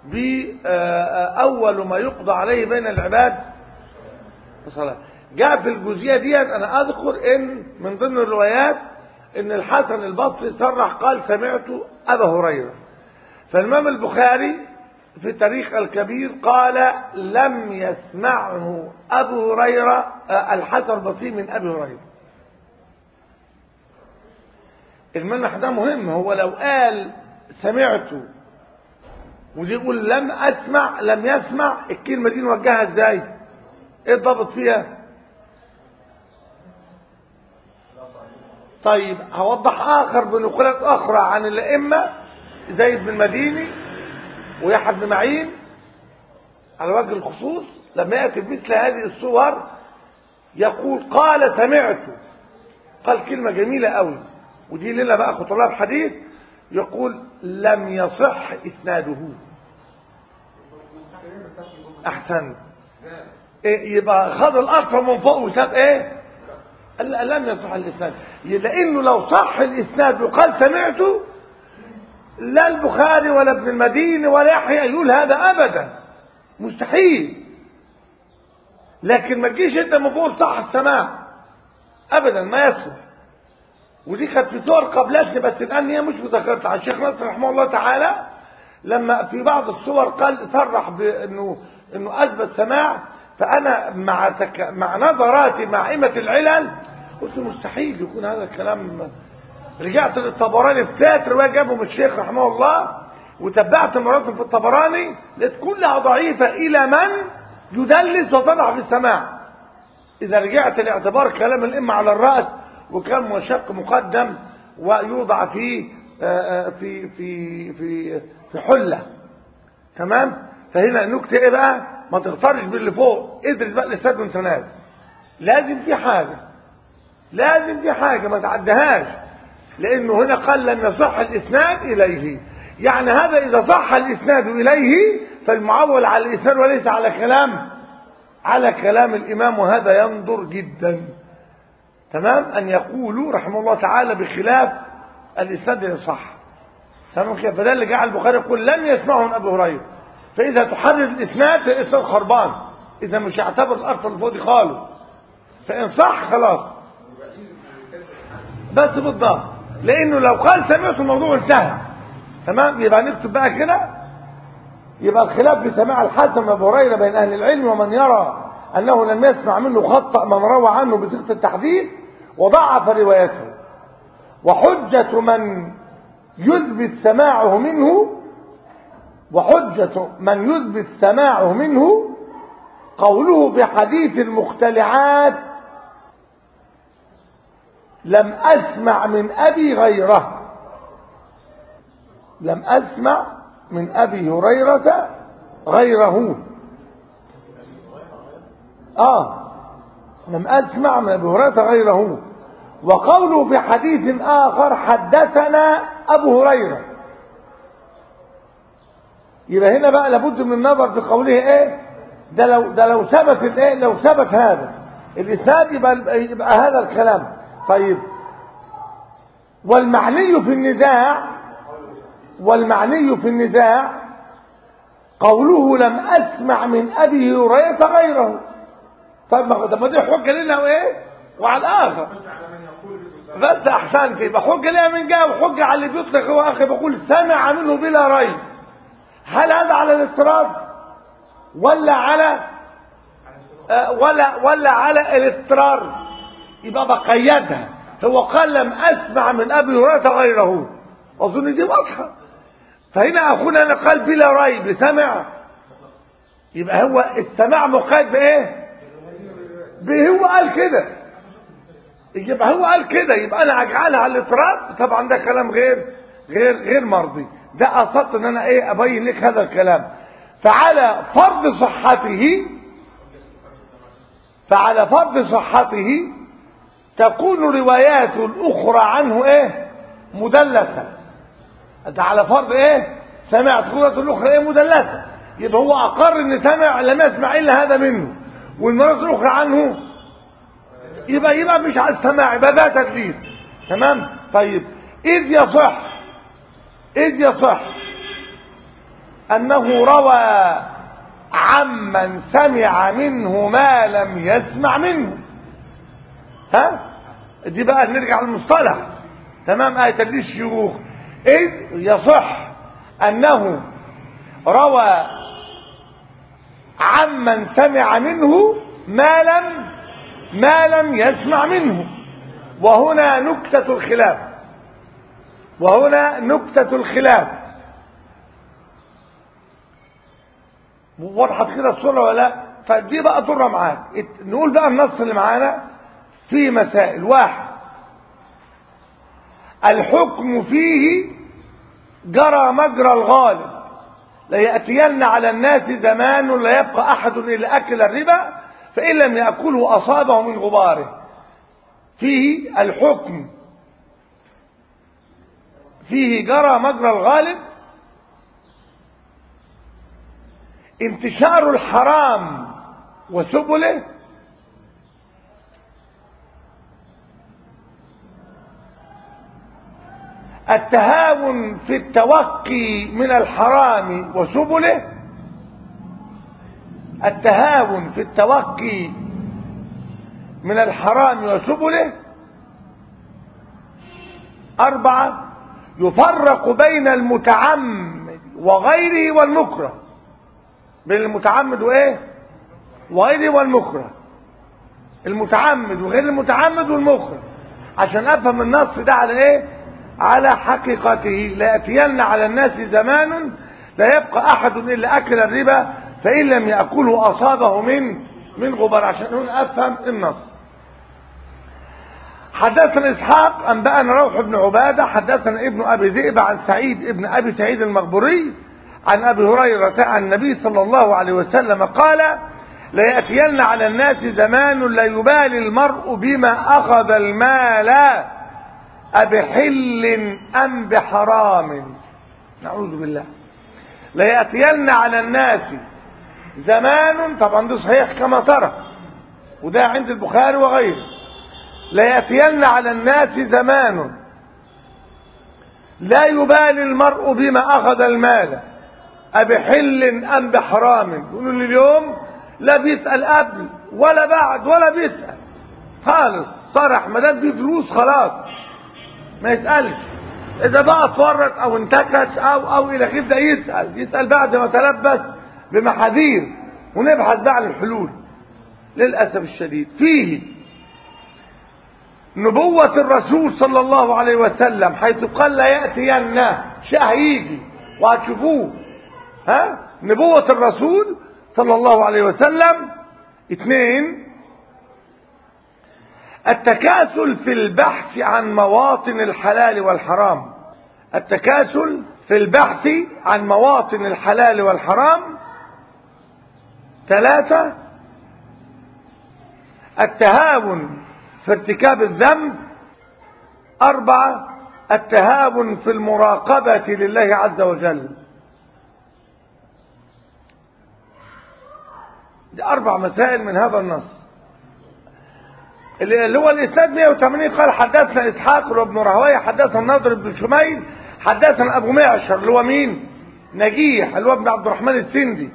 باول ما يقضى عليه بين العباد الصلاه جاء في الجزئيه ديت انا اذكر ان من ضمن الروايات ان الحسن البصري صرح قال سمعت ابا هريره فالإمام البخاري في التاريخ الكبير قال لم يسمعه أبو هريرة آه، الحسن البصري من أبي هريرة المنح ده مهم هو لو قال سمعته ودي يقول لم أسمع لم يسمع الكلمة دي نوجهها ازاي ايه الضابط فيها طيب هوضح آخر بنقولات أخرى عن الأئمة زيد بن مديني ويحيى بن معين على وجه الخصوص لما يأتي بمثل هذه الصور يقول قال سمعت قال كلمة جميلة قوي ودي لنا بقى خطلاب حديث يقول لم يصح إسناده أحسن إيه يبقى خد الأصل من فوق وساب إيه قال لا لم يصح الإسناد لأنه لو صح الإسناد وقال سمعته لا البخاري ولا ابن المديني ولا يحيى يقول هذا ابدا مستحيل لكن ما تجيش انت من فوق صح السماع ابدا ما يصلح ودي كانت في صور قبلتني بس الان هي مش مذكرتها على الشيخ نصر رحمه الله تعالى لما في بعض الصور قال صرح بانه انه اثبت سماع فانا مع تك... مع نظراتي مع ائمه العلل قلت مستحيل يكون هذا الكلام رجعت للطبراني في ثلاث روايات جابهم الشيخ رحمه الله وتبعت مراتب في الطبراني لقيت كلها ضعيفة إلى من يدلس وتضع في السماع إذا رجعت لاعتبار كلام الإمة على الرأس وكان مشق مقدم ويوضع في آه، آه، في في في في حلة تمام فهنا النكتة إيه بقى ما تختارش باللي فوق ادرس بقى الإسناد وأنت نازل لازم في حاجة لازم في حاجة ما تعدهاش لأنه هنا قال لم يصح الإسناد إليه يعني هذا إذا صح الإسناد إليه فالمعول على الإسناد وليس على كلام على كلام الإمام وهذا ينظر جدا تمام أن يقولوا رحمه الله تعالى بخلاف الإسناد الصح تمام كده فده اللي جعل البخاري يقول لم يسمعه من أبي هريرة فإذا تحرر الإسناد فالإسناد خربان إذا مش يعتبر الأرض اللي فوق دي خالص فإن صح خلاص بس بالضبط لأنه لو قال سمعت الموضوع انتهى تمام يبقى نكتب بقى كده يبقى الخلاف في سماع الحسن من ابو هريره بين اهل العلم ومن يرى انه لم يسمع منه خطا من روى عنه بصيغه التحديث وضعف روايته وحجه من يثبت سماعه منه وحجه من يثبت سماعه منه قوله بحديث المختلعات لم اسمع من ابي غيره لم أسمع من أبي هريرة غيره آه لم أسمع من أبي هريرة غيره وقوله في حديث آخر حدثنا أبو هريرة يبقى هنا بقى لابد من النظر في قوله ايه ده لو ده لو ثبت الايه لو ثبت هذا الاسناد يبقى يبقى هذا الكلام طيب والمعني في النزاع والمعني في النزاع قوله لم أسمع من أبي هريرة غيره طب ما دي حجة لنا وإيه وعلى الآخر بس أحسنت يبقى حجة لنا من جهة وحجة على اللي بيطلق هو أخي بقول سمع منه بلا ريب هل هذا على الاضطراب ولا على آه ولا ولا على الاضطرار يبقى بقيدها هو قال لم أسمع من أبي هريرة غيره أظن دي واضحة فهنا أخونا أنا قال بلا ريب سمع يبقى هو السماع مقيد بإيه هو قال كده يبقى هو قال كده يبقى أنا أجعلها على الإطراد طبعا ده كلام غير غير غير مرضي ده قصدت ان انا ايه ابين لك هذا الكلام فعلى فرض صحته فعلى فرض صحته تكون روايات الاخرى عنه ايه مدلسه انت على فرض ايه سمعت خطوة الاخرى ايه مدلسة يبقى هو اقر ان سمع لم يسمع الا هذا منه والمرات الاخرى عنه يبقى يبقى مش على السماع يبقى ده تدليس تمام طيب اذ يصح اذ يصح انه روى عمن سمع منه ما لم يسمع منه ها دي بقى نرجع للمصطلح تمام آية تدليس الشيوخ إذ يصح أنه روى عمن سمع منه ما لم ما لم يسمع منه وهنا نكتة الخلاف وهنا نكتة الخلاف وضحت كده الصورة ولا لا فدي بقى ضرة معاك نقول بقى النص اللي معانا في مسائل واحد الحكم فيه جرى مجرى الغالب ليأتين على الناس زمان لا يبقى أحد إلا أكل الربا فإن لم يأكله أصابه من غباره فيه الحكم فيه جرى مجرى الغالب انتشار الحرام وسبله التهاون في التوقي من الحرام وسبله التهاون في التوقي من الحرام وسبله أربعة يفرق بين المتعمد وغيره والمكره بين المتعمد وإيه وغيره والمكره المتعمد وغير المتعمد والمكره عشان أفهم النص ده على إيه على حقيقته ليأتين على الناس زمان لا يبقى أحد إلا أكل الربا فإن لم يأكله أصابه من من غبار عشان هنا أفهم النص حدثنا إسحاق أنبأنا روح بن عبادة حدثنا ابن أبي ذئب عن سعيد ابن أبي سعيد المقبوري عن أبي هريرة عن النبي صلى الله عليه وسلم قال ليأتين على الناس زمان لا يبالي المرء بما أخذ المال أبحل أم بحرام نعوذ بالله ليأتين على الناس زمان طبعا ده صحيح كما ترى وده عند البخاري وغيره ليأتين على الناس زمان لا يبالي المرء بما أخذ المال أبحل أم بحرام يقولوا لي اليوم لا بيسأل قبل ولا بعد ولا بيسأل خالص صرح ما دام في فلوس خلاص ما يسألش إذا بقى اتورط أو انتكش أو أو إلى كده يسأل يسأل بعد ما تلبس بمحاذير ونبحث بقى عن الحلول للأسف الشديد فيه نبوة الرسول صلى الله عليه وسلم حيث قال لا يأتين شيء هيجي وهتشوفوه ها نبوة الرسول صلى الله عليه وسلم اثنين التكاسل في البحث عن مواطن الحلال والحرام التكاسل في البحث عن مواطن الحلال والحرام ثلاثة التهاون في ارتكاب الذنب أربعة التهاون في المراقبة لله عز وجل دي أربع مسائل من هذا النص اللي هو الإسناد 180 قال حدثنا إسحاق وابن رهوية حدثنا النضر بن شميل حدثنا أبو معشر اللي هو مين نجيح اللي هو ابن عبد الرحمن السندي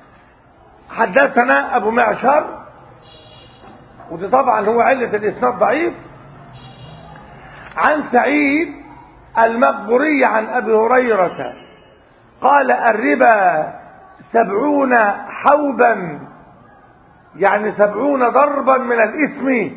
حدثنا أبو معشر ودي طبعا هو علة الإسناد ضعيف عن سعيد المقبوري عن أبي هريرة قال الربا سبعون حوبا يعني سبعون ضربا من الإثم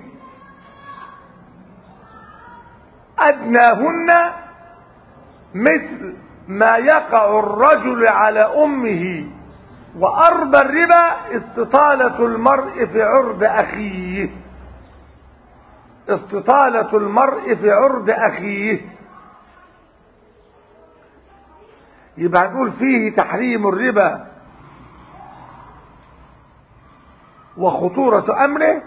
أدناهن مثل ما يقع الرجل على أمه وأربى الربا استطالة المرء في عرض أخيه استطالة المرء في عرض أخيه يبقى نقول فيه تحريم الربا وخطورة أمره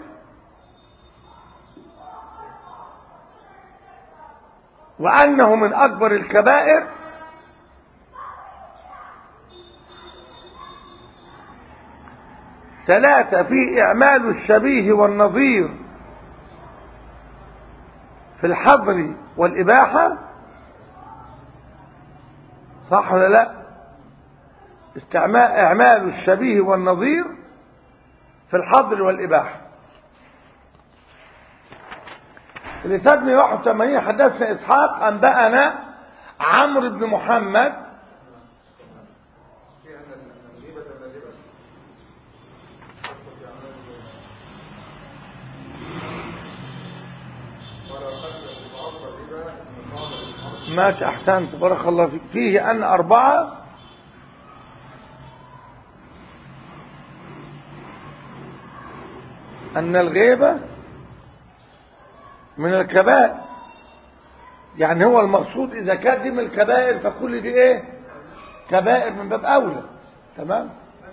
وأنه من أكبر الكبائر ثلاثة في إعمال الشبيه والنظير في الحظر والإباحة صح ولا لا استعمال إعمال الشبيه والنظير في الحظر والإباحة الإسناد 181 حدثنا إسحاق أنبأنا عمرو بن محمد في أن الغيبة الغيبة تدخل في أعمال ولا قد يتعرض الربا مقابل الأرض ماشي أحسنت بارك الله فيك فيه أن أربعة أن الغيبة من الكبائر يعني هو المقصود إذا كان دي من الكبائر فكل دي إيه كبائر من باب أولى تمام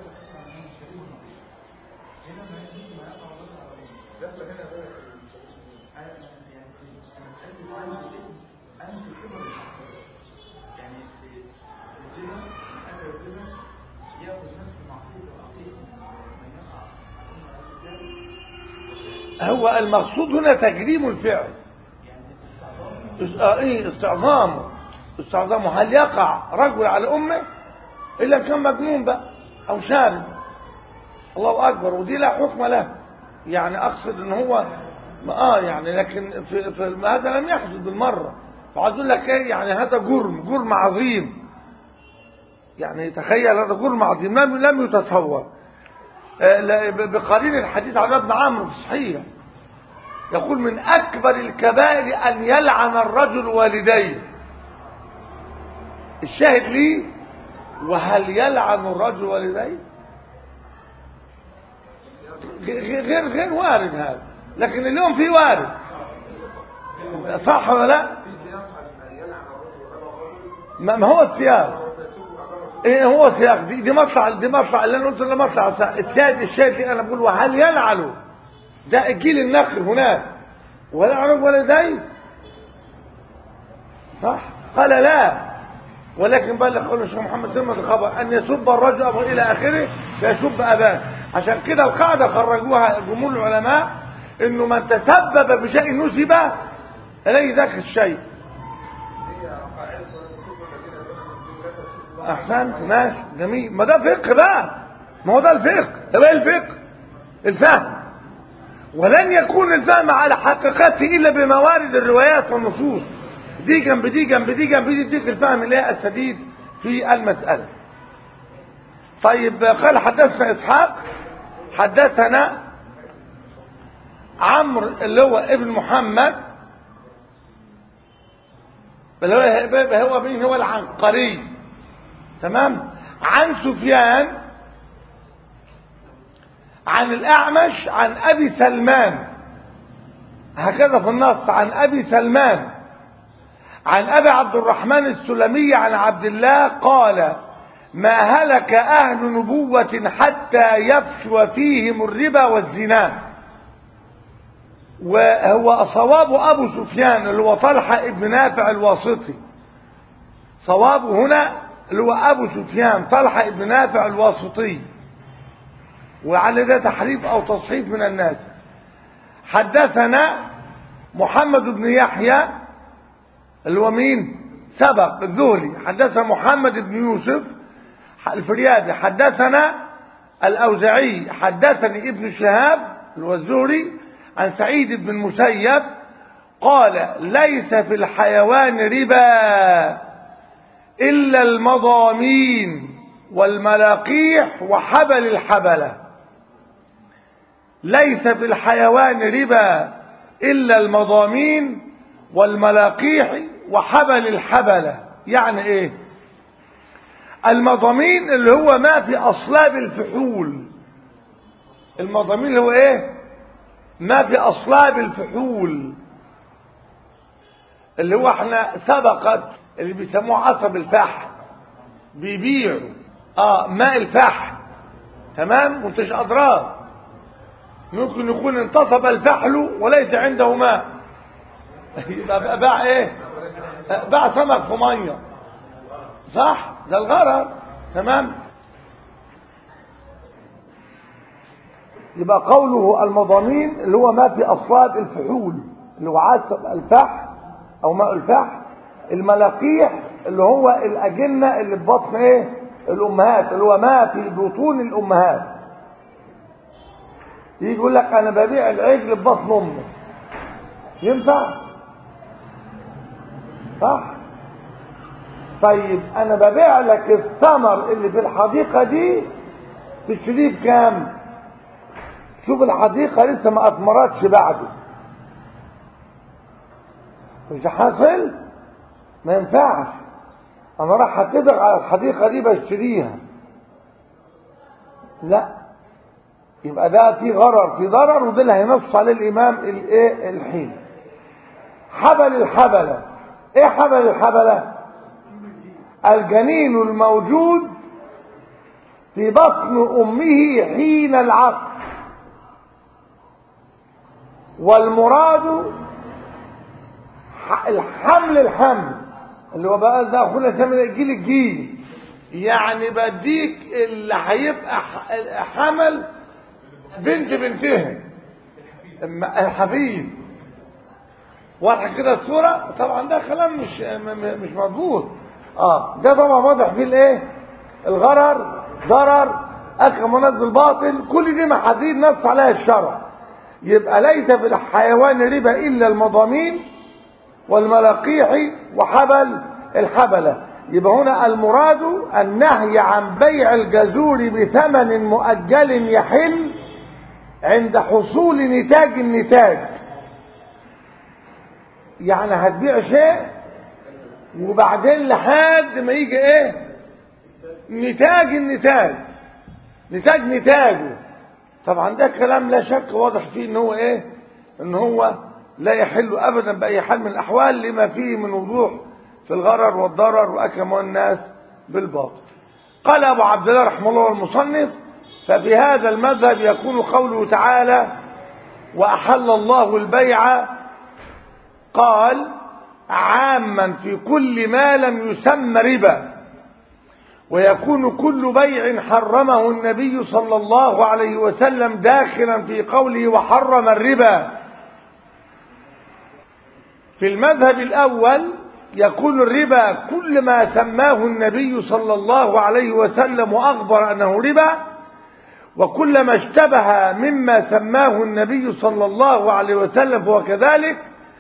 هو المقصود هنا تجريم الفعل اس- آه، ايه استعظامه استعظامه هل يقع رجل على امه الا كان مجنون بقى او شارب الله اكبر ودي لا حكم له يعني اقصد ان هو ما اه يعني لكن في, في هذا لم يحدث بالمره وعايز اقول لك ايه يعني هذا جرم جرم عظيم يعني تخيل هذا جرم عظيم لم لم يتصور آه، لا- ب- بقرين الحديث عن ابن عمرو في الصحيح يقول من أكبر الكبائر أن يلعن الرجل والديه الشاهد لي وهل يلعن الرجل والديه غير غير غير وارد هذا لكن اليوم في وارد صح ولا لا ما ما هو السياق ايه هو السياق دي, دي مطلع دي مطلع اللي انا قلت ده مطلع الشاهد الشاهد اللي انا بقول وهل يلعنه ده جيل النخل هناك ولا عرب ولا داي صح قال لا ولكن بلغ قول الشيخ محمد سلمة الخبر ان يسب الرجل أبو الى اخره فيسب اباه عشان كده القاعده خرجوها جمهور العلماء انه من تسبب بشيء نسب اليه ذاك الشيء احسنت ماشي جميل ما ده فقه بقى ما هو ده الفقه ده بقى الفقه الفهم ولن يكون الفهم على حقيقته الا بموارد الروايات والنصوص دي جنب دي جنب دي جنب دي يديك الفهم اللي هي السديد في المسألة طيب قال حدثنا إسحاق حدثنا عمرو اللي هو ابن محمد اللي هو هو مين هو العنقري تمام عن سفيان عن الأعمش عن أبي سلمان هكذا في النص عن أبي سلمان عن أبي عبد الرحمن السلمي عن عبد الله قال ما هلك أهل نبوة حتى يفشو فيهم الربا والزنا وهو صواب أبو سفيان اللي هو طلحة ابن نافع الواسطي صوابه هنا اللي هو أبو سفيان طلحة ابن نافع الواسطي وعلى ده تحريف أو تصحيف من الناس حدثنا محمد بن يحيى اللي هو مين سبق الزهري حدثنا محمد بن يوسف الفريابي حدثنا الأوزعي حدثني ابن شهاب اللي هو الزهري عن سعيد بن المسيب قال ليس في الحيوان ربا إلا المضامين والملاقيح وحبل الحبلة ليس في الحيوان ربا إلا المضامين والملاقيح وحبل الحبلة يعني ايه المضامين اللي هو ما في اصلاب الفحول المضامين اللي هو ايه ما في اصلاب الفحول اللي هو احنا سبقت اللي بيسموه عصب الفحم بيبيعوا اه ماء الفحم تمام وانتش اضرار ممكن يكون انتصب الفحل وليس عنده ماء يبقى باع ايه باع سمك في ميه صح ده الغرض تمام يبقى قوله المضامين اللي هو ما في اصلاب الفحول اللي هو عسل الفح او ماء الفح الملاقيح اللي هو الاجنه اللي في بطن ايه الامهات اللي هو ما في بطون الامهات يجي يقول لك انا ببيع العجل في بطن امه ينفع صح طيب انا ببيع لك الثمر اللي في الحديقه دي تشتريه بكام شوف الحديقه لسه ما اثمرتش بعده مش حاصل ما ينفعش انا راح اتفق على الحديقه دي بشتريها لا يبقى ده في غرر في ضرر وده اللي هينص عليه الامام الايه الحين حبل الحبله ايه حبل الحبله الجنين الموجود في بطن امه حين العقد والمراد الحمل الحمل اللي هو بقى ده اخونا سامي الجيل الجيل يعني بديك اللي هيبقى حمل بنت بنتها الحفيد واضح كده الصورة طبعا ده كلام مش مش مضبوط اه ده طبعا واضح فيه الايه الغرر ضرر اخر منزل باطل كل دي محاذير نص عليها الشرع يبقى ليس في الحيوان ربا الا المضامين والملاقيح وحبل الحبلة يبقى هنا المراد النهي عن بيع الجزور بثمن مؤجل يحل عند حصول نتاج النتاج يعني هتبيع شيء وبعدين لحد ما يجي ايه نتاج النتاج نتاج نتاجه طبعا ده كلام لا شك واضح فيه ان هو ايه ان هو لا يحل ابدا باي حال من الاحوال لما فيه من وضوح في الغرر والضرر واكرم الناس بالباطل قال ابو عبد الله رحمه الله المصنف ففي هذا المذهب يكون قوله تعالى واحل الله البيع قال عاما في كل ما لم يسمى ربا ويكون كل بيع حرمه النبي صلى الله عليه وسلم داخلا في قوله وحرم الربا في المذهب الأول يكون الربا كل ما سماه النبي صلى الله عليه وسلم وأخبر أنه ربا وكل ما اشتبه مما سماه النبي صلى الله عليه وسلم فهو كذلك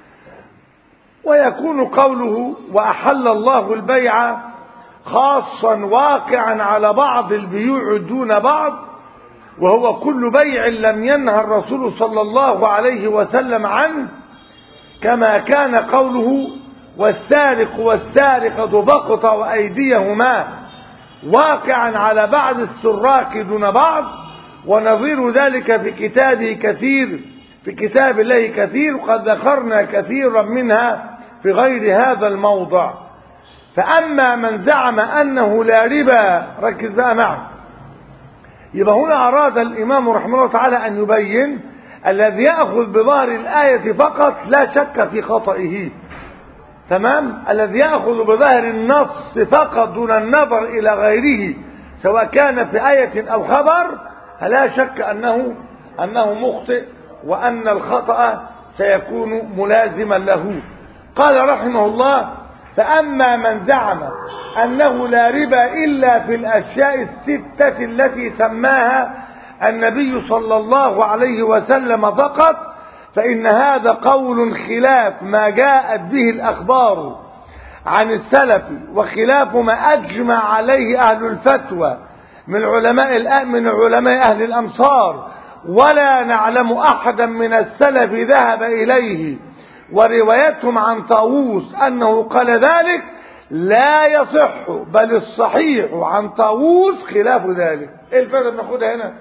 ويكون قوله وأحل الله البيع خاصا واقعا على بعض البيوع دون بعض وهو كل بيع لم ينهى الرسول صلى الله عليه وسلم عنه كما كان قوله والسارق والسارقة فاقطعوا أيديهما واقعا على بعض السراق دون بعض ونظير ذلك في كتابه كثير في كتاب الله كثير وقد ذكرنا كثيرا منها في غير هذا الموضع فأما من زعم أنه لا ربا ركز بقى معي يبقى هنا أراد الإمام رحمه الله تعالى أن يبين الذي يأخذ بظاهر الآية فقط لا شك في خطئه تمام الذي يأخذ بظاهر النص فقط دون النظر إلى غيره سواء كان في آية أو خبر لا شك أنه أنه مخطئ وأن الخطأ سيكون ملازما له قال رحمه الله فأما من زعم أنه لا ربا إلا في الأشياء الستة التي سماها النبي صلى الله عليه وسلم فقط فإن هذا قول خلاف ما جاءت به الأخبار عن السلف وخلاف ما أجمع عليه أهل الفتوى من علماء من علماء أهل الأمصار ولا نعلم أحدا من السلف ذهب إليه وروايتهم عن طاووس أنه قال ذلك لا يصح بل الصحيح عن طاووس خلاف ذلك ايه الفرق بناخدها هنا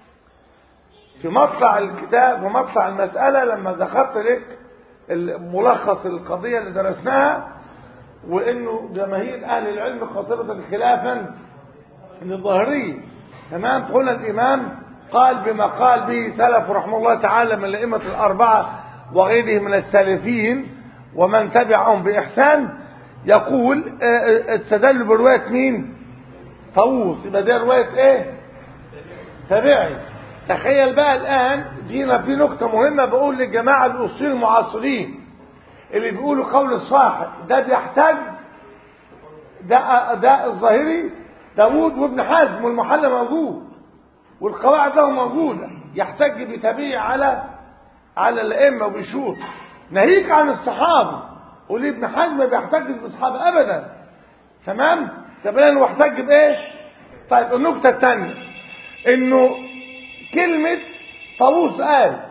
في مطلع الكتاب ومطلع المسألة لما ذكرت لك ملخص القضية اللي درسناها وانه جماهير اهل العلم خاطبة خلافا للظاهرية تمام قلنا الامام قال بما قال به سلف رحمه الله تعالى من الائمة الاربعة وغيرهم من السلفين ومن تبعهم بإحسان يقول استدل برواية مين طاووس يبقى دي رواية ايه تابعي تخيل بقى الآن جينا في نقطة مهمة بقول للجماعة الأصول المعاصرين اللي بيقولوا قول الصاحب ده بيحتاج ده ده الظاهري داوود وابن حزم والمحلى موجود والقواعد له موجودة يحتج بتبيع على على الأئمة وبيشوط ناهيك عن الصحابة قول ابن حزم ما بيحتجش بالصحابة أبدا تمام طب انا واحتج بايه طيب النقطة الثانية انه كلمة طاووس قال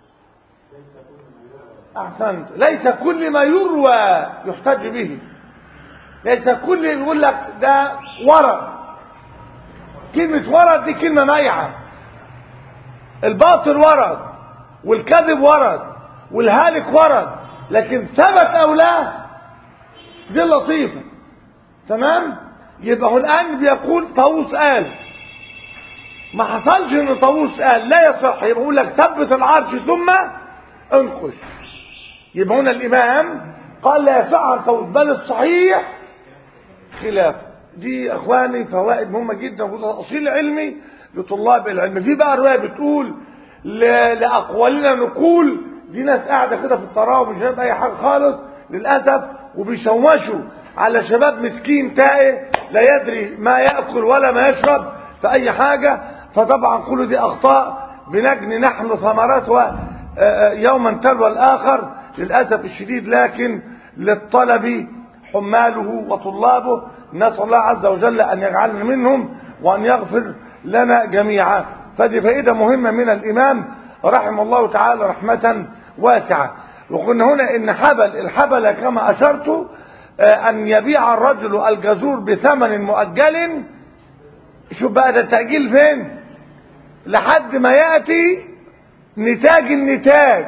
احسنت ليس كل ما يروى يحتج به ليس كل يقول لك ده ورد كلمة ورد دي كلمة مايعة الباطل ورد والكذب ورد والهالك ورد لكن ثبت او لا دي لطيفة تمام يبقى هو الان بيقول طاووس قال ما حصلش ان طاووس قال لا يصح يبقى يقول لك ثبت العرش ثم انقش يبقى هنا الامام قال لا يصح عن طاووس بل الصحيح خلاف دي يا اخواني فوائد مهمه جدا وتاصيل علمي لطلاب العلم في بقى روايه بتقول لاقوالنا نقول دي ناس قاعده كده في الطراوه مش فاهم اي حاجه خالص للاسف وبيشوشوا على شباب مسكين تائه لا يدري ما ياكل ولا ما يشرب في اي حاجه فطبعا كل دي اخطاء بنجني نحن ثمراتها يوما تلو الاخر للاسف الشديد لكن للطلب حماله وطلابه نسال الله عز وجل ان يجعلنا منهم وان يغفر لنا جميعا فدي فائده مهمه من الامام رحمه الله تعالى رحمه واسعه وقلنا هنا ان حبل الحبل كما اشرت آه، أن يبيع الرجل الجزور بثمن مؤجل شوف بقى ده التأجيل فين لحد ما يأتي نتاج النتاج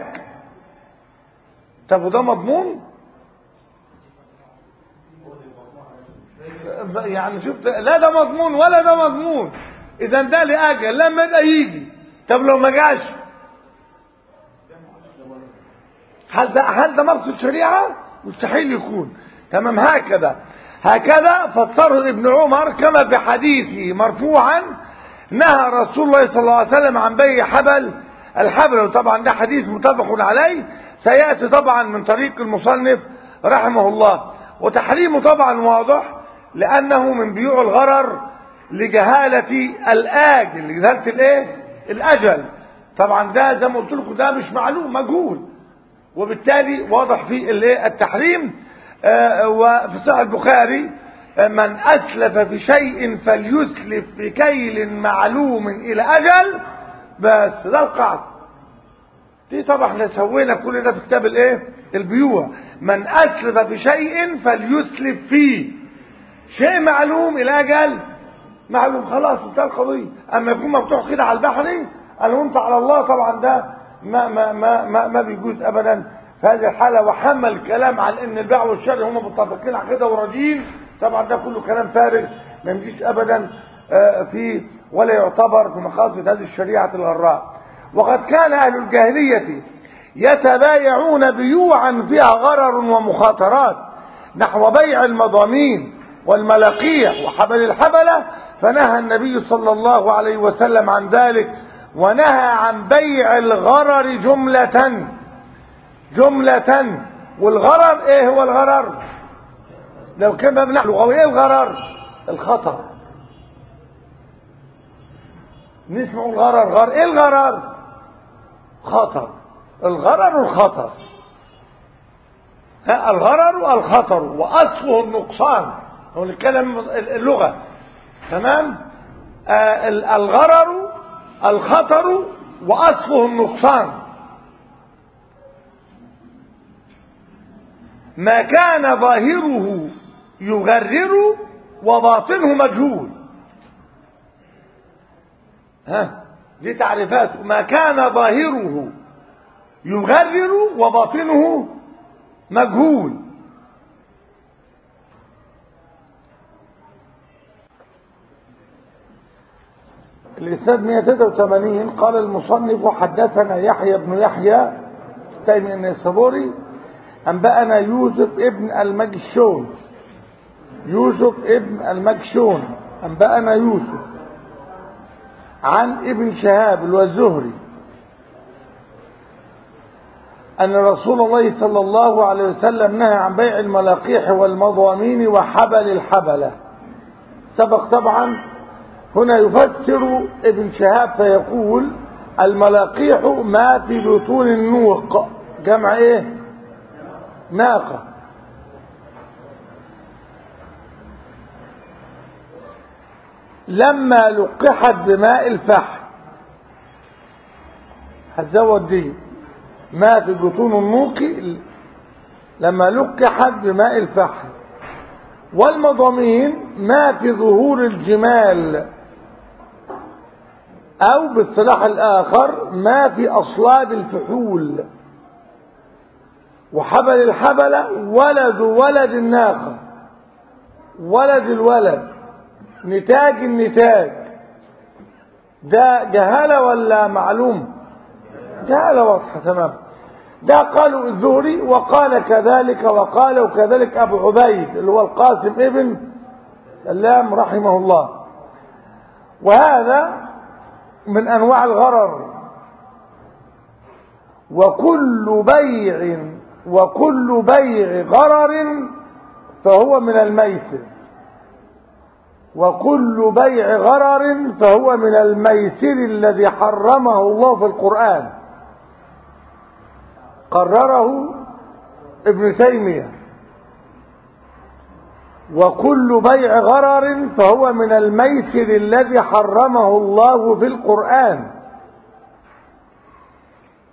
طب وده مضمون يعني شفت لا ده مضمون ولا ده مضمون اذا ده لاجل لما يبقى يجي طب لو ما جاش هل ده هل ده مرسى الشريعه مستحيل يكون تمام هكذا هكذا فسره ابن عمر كما في حديثه مرفوعا نهى رسول الله صلى الله عليه وسلم عن بيع حبل الحبل وطبعا ده حديث متفق عليه سياتي طبعا من طريق المصنف رحمه الله وتحريمه طبعا واضح لانه من بيوع الغرر لجهاله الاجل لجهاله الايه الاجل طبعا ده زي ما قلت لكم ده مش معلوم مجهول وبالتالي واضح في الايه التحريم آه، وفي صحيح البخاري آه، من اسلف في شيء فليسلف بكيل معلوم الى اجل بس ده القاعده دي طبعا احنا سوينا كل ده في كتاب الايه البيوع من اسلف بشيء فليسلف فيه شيء معلوم الى اجل معلوم خلاص انتهى القضيه اما يكون مفتوح كده على البحر انا وانت على الله طبعا ده ما ما ما ما, ما بيجوز ابدا في هذه الحاله وحمل الكلام على ان البيع والشراء هم متفقين على كده وراضيين طبعا ده كله كلام فارغ ما يمشيش ابدا آه، في ولا يعتبر في مقاصد هذه الشريعه الغراء وقد كان اهل الجاهليه يتبايعون بيوعا فيها غرر ومخاطرات نحو بيع المضامين والملاقيح وحبل الحبلة فنهى النبي صلى الله عليه وسلم عن ذلك ونهى عن بيع الغرر جملة جملة والغرر ايه هو الغرر لو كان مبنى لغوي ايه الغرر الخطر نسمع الغرر غرر ايه الغرر خطر الغرر والخطر ها الغرر الخطر واصله النقصان هو الكلام اللغه تمام آه الغرر الخطر واصله النقصان ما كان ظاهره يغرر وباطنه مجهول ها دي تعريفاته ما كان ظاهره يغرر وباطنه مجهول الإسناد 183 قال المصنف حدثنا يحيى بن يحيى تيمي النيسابوري أنبأنا يوسف ابن المجشون يوسف ابن المجشون أنبأنا يوسف عن ابن شهاب الوزهري أن رسول الله صلى الله عليه وسلم نهى عن بيع الملاقيح والمضامين وحبل الحبلة سبق طبعا هنا يفسر ابن شهاب فيقول الملاقيح ما في بطون النوق جمع ايه ناقة لما لقحت بماء الفحم هتزود دي ما في بطون النوق لما لقحت بماء الفحم والمضامين ما في ظهور الجمال او بالصلاح الاخر ما في اصلاب الفحول وحبل الحبلة ولد ولد الناقة ولد الولد نتاج النتاج ده جهالة ولا معلوم جهالة واضحة تمام ده قالوا الزهري وقال كذلك وقال وكذلك أبو عبيد اللي هو القاسم ابن سلام رحمه الله وهذا من أنواع الغرر وكل بيع وكل بيع غرر فهو من الميسر وكل بيع غرر فهو من الميسر الذي حرمه الله في القرآن قرره ابن تيمية وكل بيع غرر فهو من الميسر الذي حرمه الله في القرآن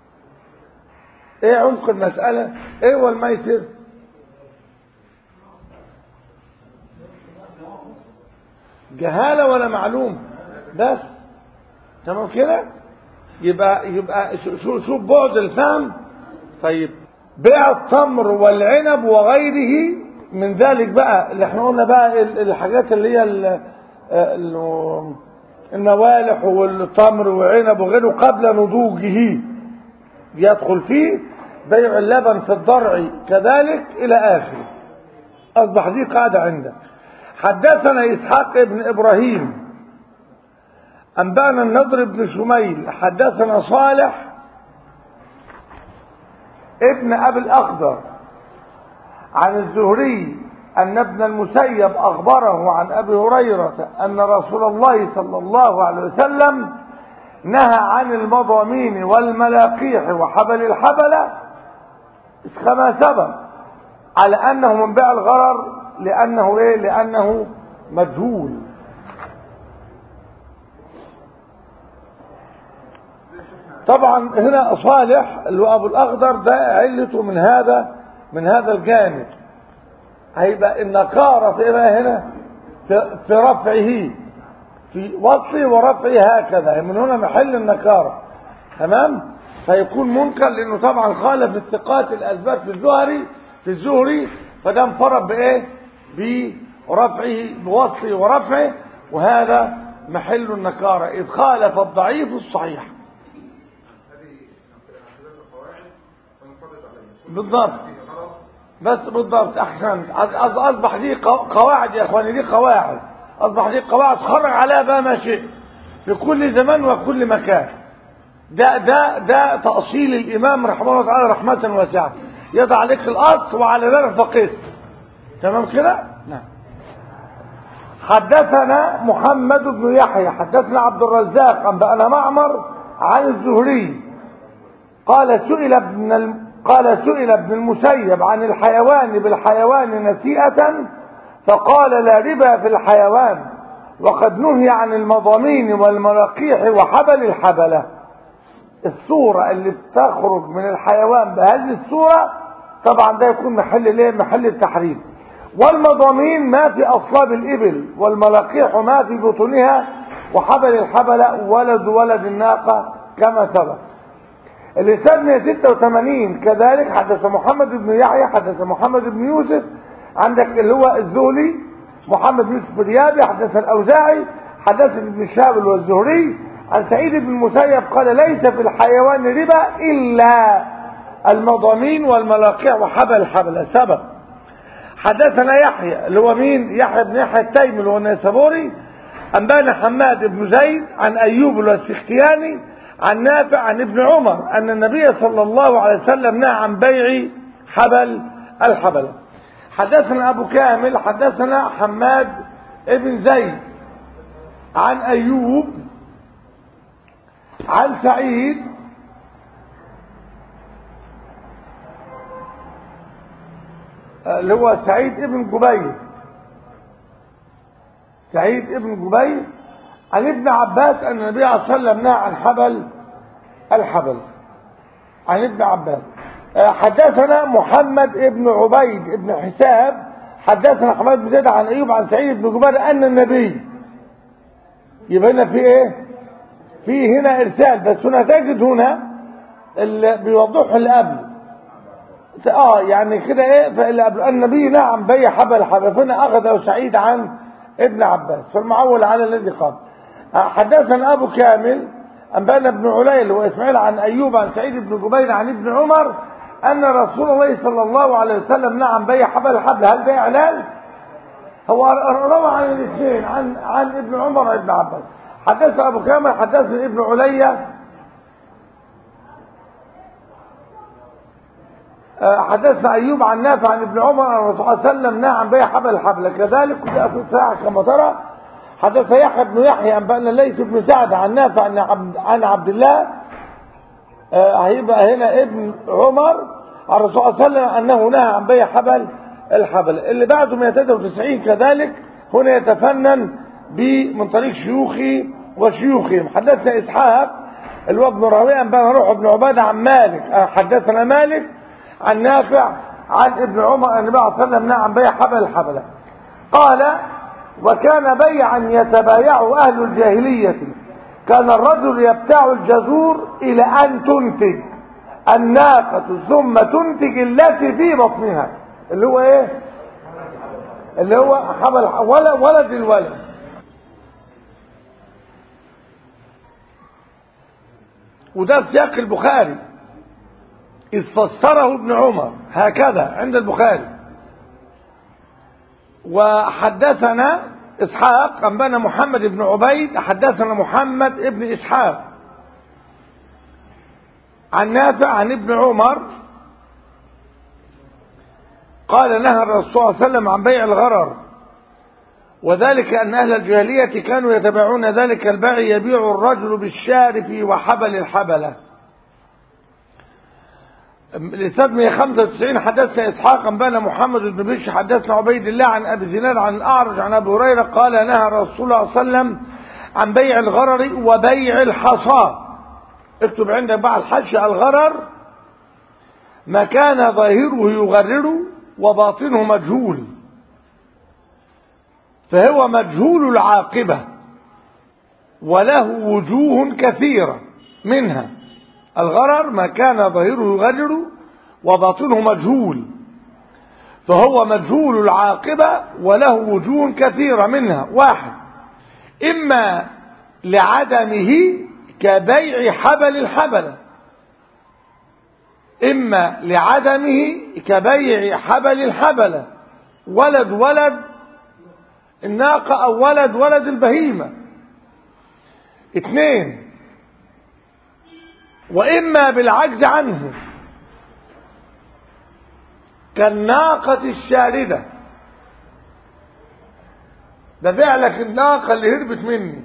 ايه عمق المسألة ايه هو الميسر جهالة ولا معلوم بس تمام كده يبقى يبقى شو- شو شوف بعد الفهم طيب بيع التمر والعنب وغيره من ذلك بقى اللي احنا قلنا بقى ال- الحاجات اللي هي ال- ال- النوالح والتمر والعنب وغيره قبل نضوجه يدخل فيه بيع اللبن في الضرع كذلك الى اخره اصبح دي قاعده عندك حدثنا اسحاق بن ابراهيم انبانا النضر بن شميل حدثنا صالح ابن ابي الاخضر عن الزهري ان ابن المسيب اخبره عن ابي هريره ان رسول الله صلى الله عليه وسلم نهى عن المضامين والملاقيح وحبل الحبله كما سبق على انه من بيع الغرر لانه ايه لانه مجهول طبعا هنا صالح اللي هو ابو الاخضر ده علته من هذا من هذا الجانب هيبقى النكاره في ايه بقى هنا في, في رفعه في وصله ورفعه هكذا من هنا محل النكاره تمام فيكون منكر لانه طبعا خالف الثقات الاثبات في الزهري في الزهري فده انفرد بايه برفعه بوصله ورفعه وهذا محل النكاره اذ خالف الضعيف الصحيح هذه نعتبرها قواعد ونفرض عليها بالضبط خلاص بس بالضبط احسنت أص- أص- اصبح دي قو- قواعد يا اخواني دي قواعد اصبح دي قواعد خرج عليها بقى ما شئت في كل زمان وكل مكان ده ده ده تأصيل الإمام رحمه الله تعالى رحمة واسعة يضع عليك الأصل وعلى ذلك فقس تمام كده؟ نعم حدثنا محمد بن يحيى حدثنا عبد الرزاق أنبأنا معمر عن الزهري قال سئل ابن الم... قال سئل ابن المسيب عن الحيوان بالحيوان نسيئة فقال لا ربا في الحيوان وقد نهي عن المضامين والمراقيح وحبل الحبلة الصورة اللي بتخرج من الحيوان بهذه الصورة طبعا ده يكون محل ليه محل التحريم والمضامين ما في أصلاب الإبل والملاقيح ما في بطونها وحبل الحبلة ولد ولد الناقة كما سبق اللسان 186 كذلك حدث محمد بن يحيى حدث محمد بن يوسف عندك اللي هو الزهلي محمد بن يوسف الريابي حدث الأوزاعي حدث ابن شهاب والزهري عن سعيد بن المسيب قال ليس في الحيوان ربا إلا المضامين والملاقيع وحبل الحبل سبب حدثنا يحيى اللي هو مين يحيى بن يحيى التيمي اللي هو النيسابوري أنبانا حماد بن زيد عن أيوب السختياني عن نافع عن ابن عمر أن النبي صلى الله عليه وسلم نهى عن بيع حبل الحبل حدثنا أبو كامل حدثنا حماد بن زيد عن أيوب عن سعيد اللي هو سعيد ابن جبير سعيد ابن جبير عن ابن عباس أن النبي صلى الله عليه وسلم نهى عن حبل الحبل عن ابن عباس حدثنا محمد ابن عبيد ابن حساب حدثنا حماد بن زيد عن ايوب عن سعيد بن جبير ان النبي يبقى هنا في ايه في هنا ارسال بس هنا تجد هنا اللي بيوضحه اللي قبل اه يعني كده ايه فاللي قبل النبي نعم بيع حبل حبل فهنا اخذه سعيد عن ابن عباس فالمعول على الذي قبل حدثنا ابو كامل انبانا ابن عليل واسماعيل عن ايوب عن سعيد بن جبير عن ابن عمر ان رسول الله صلى الله عليه وسلم نعم بيع حبل الحبل هل ده اعلان هو روى عن الاثنين عن عن ابن عمر وابن عباس حدثنا ابو كامل حدثنا ابن عليا حدثنا ايوب عن نافع عن ابن عمر ان الرسول صلى الله عليه وسلم نهى عن بيع حبل الحبل كذلك وجاء في ساعه كما ترى حدث يحيى بن يحيى انبانا الليث بن سعد عن نافع عن عبد, عن عبد الله هيبقى هنا ابن عمر عن الرسول صلى الله عليه وسلم انه نهى عن بيع حبل الحبل اللي بعده 293 كذلك هنا يتفنن من طريق شيوخي وشيوخهم حدثنا اسحاق اللي هو ابن راويه انبانا روح ابن عباده عن مالك حدثنا مالك عن نافع عن ابن عمر ان النبي صلى الله عليه وسلم نهى عن بيع حبل الحبله قال وكان بيعا يتبايعه أهل الجاهلية كان الرجل يبتاع الجزور إلى أن تنتج الناقة ثم تنتج التي في بطنها اللي هو ايه اللي هو حبل ولد, ولد الولد وده في سياق البخاري إذ فسره ابن عمر هكذا عند البخاري وحدثنا إسحاق أنبانا محمد بن عبيد حدثنا محمد بن إسحاق عن نافع عن ابن عمر قال نهى الرسول صلى الله عليه وسلم عن بيع الغرر وذلك أن أهل الجاهلية كانوا يتبعون ذلك البيع يبيع الرجل بالشارف وحبل الحبلة الإسناد 195 حدثنا إسحاق أنبانا محمد بن بشر حدثنا عبيد الله عن أبي زناد عن الأعرج عن أبي هريرة قال نهى رسول الله صلى الله عليه وسلم عن بيع الغرر وبيع الحصى اكتب عندك بقى الحش الغرر ما كان ظاهره يغرر وباطنه مجهول فهو مجهول العاقبة وله وجوه كثيرة منها الغرر ما كان ظاهره يغرر وباطنه مجهول فهو مجهول العاقبة وله وجوه كثيرة منها واحد إما لعدمه كبيع حبل الحبلة إما لعدمه كبيع حبل الحبلة ولد ولد الناقة أو ولد ولد البهيمة اثنين وإما بالعجز عنه كالناقة الشاردة ده فعلك الناقة اللي هربت مني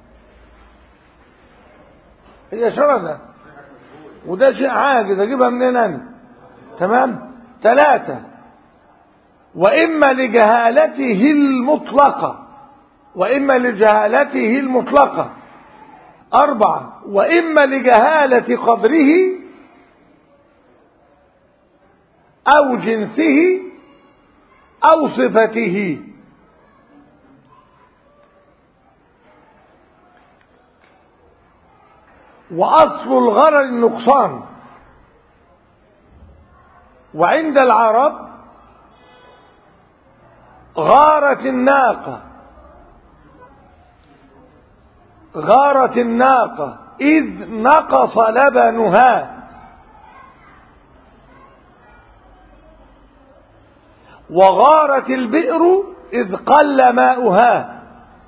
هي شردة وده شيء عاجز اجيبها منين انا تمام ثلاثة وإما لجهالته المطلقة وإما لجهالته المطلقة أربعة وإما لجهالة قدره أو جنسه أو صفته وأصل الغرر النقصان وعند العرب غارت الناقة غارت الناقة إذ نقص لبنها وغارت البئر إذ قل ماؤها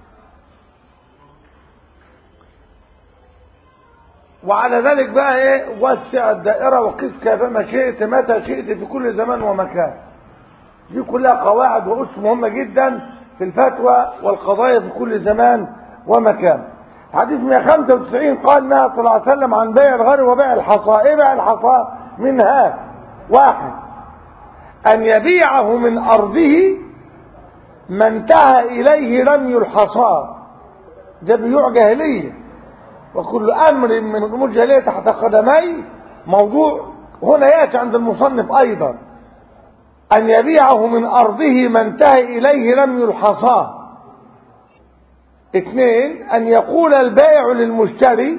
وعلى ذلك بقى ايه وسع الدائرة وقس كيفما شئت متى شئت في كل زمان ومكان دي كلها قواعد وأس مهمة جدا في الفتوى والقضايا في كل زمان ومكان حديث 195 قال نهى صلى الله عليه وسلم عن بيع الغر وبيع الحصى ايه بيع الحصى منها واحد ان يبيعه من ارضه ما انتهى اليه رمي الحصى ده بيوع جاهليه وكل امر من امور الجاهليه تحت قدمي موضوع هنا ياتي عند المصنف ايضا ان يبيعه من ارضه ما انتهى اليه رمي الحصى اثنين ان يقول البائع للمشتري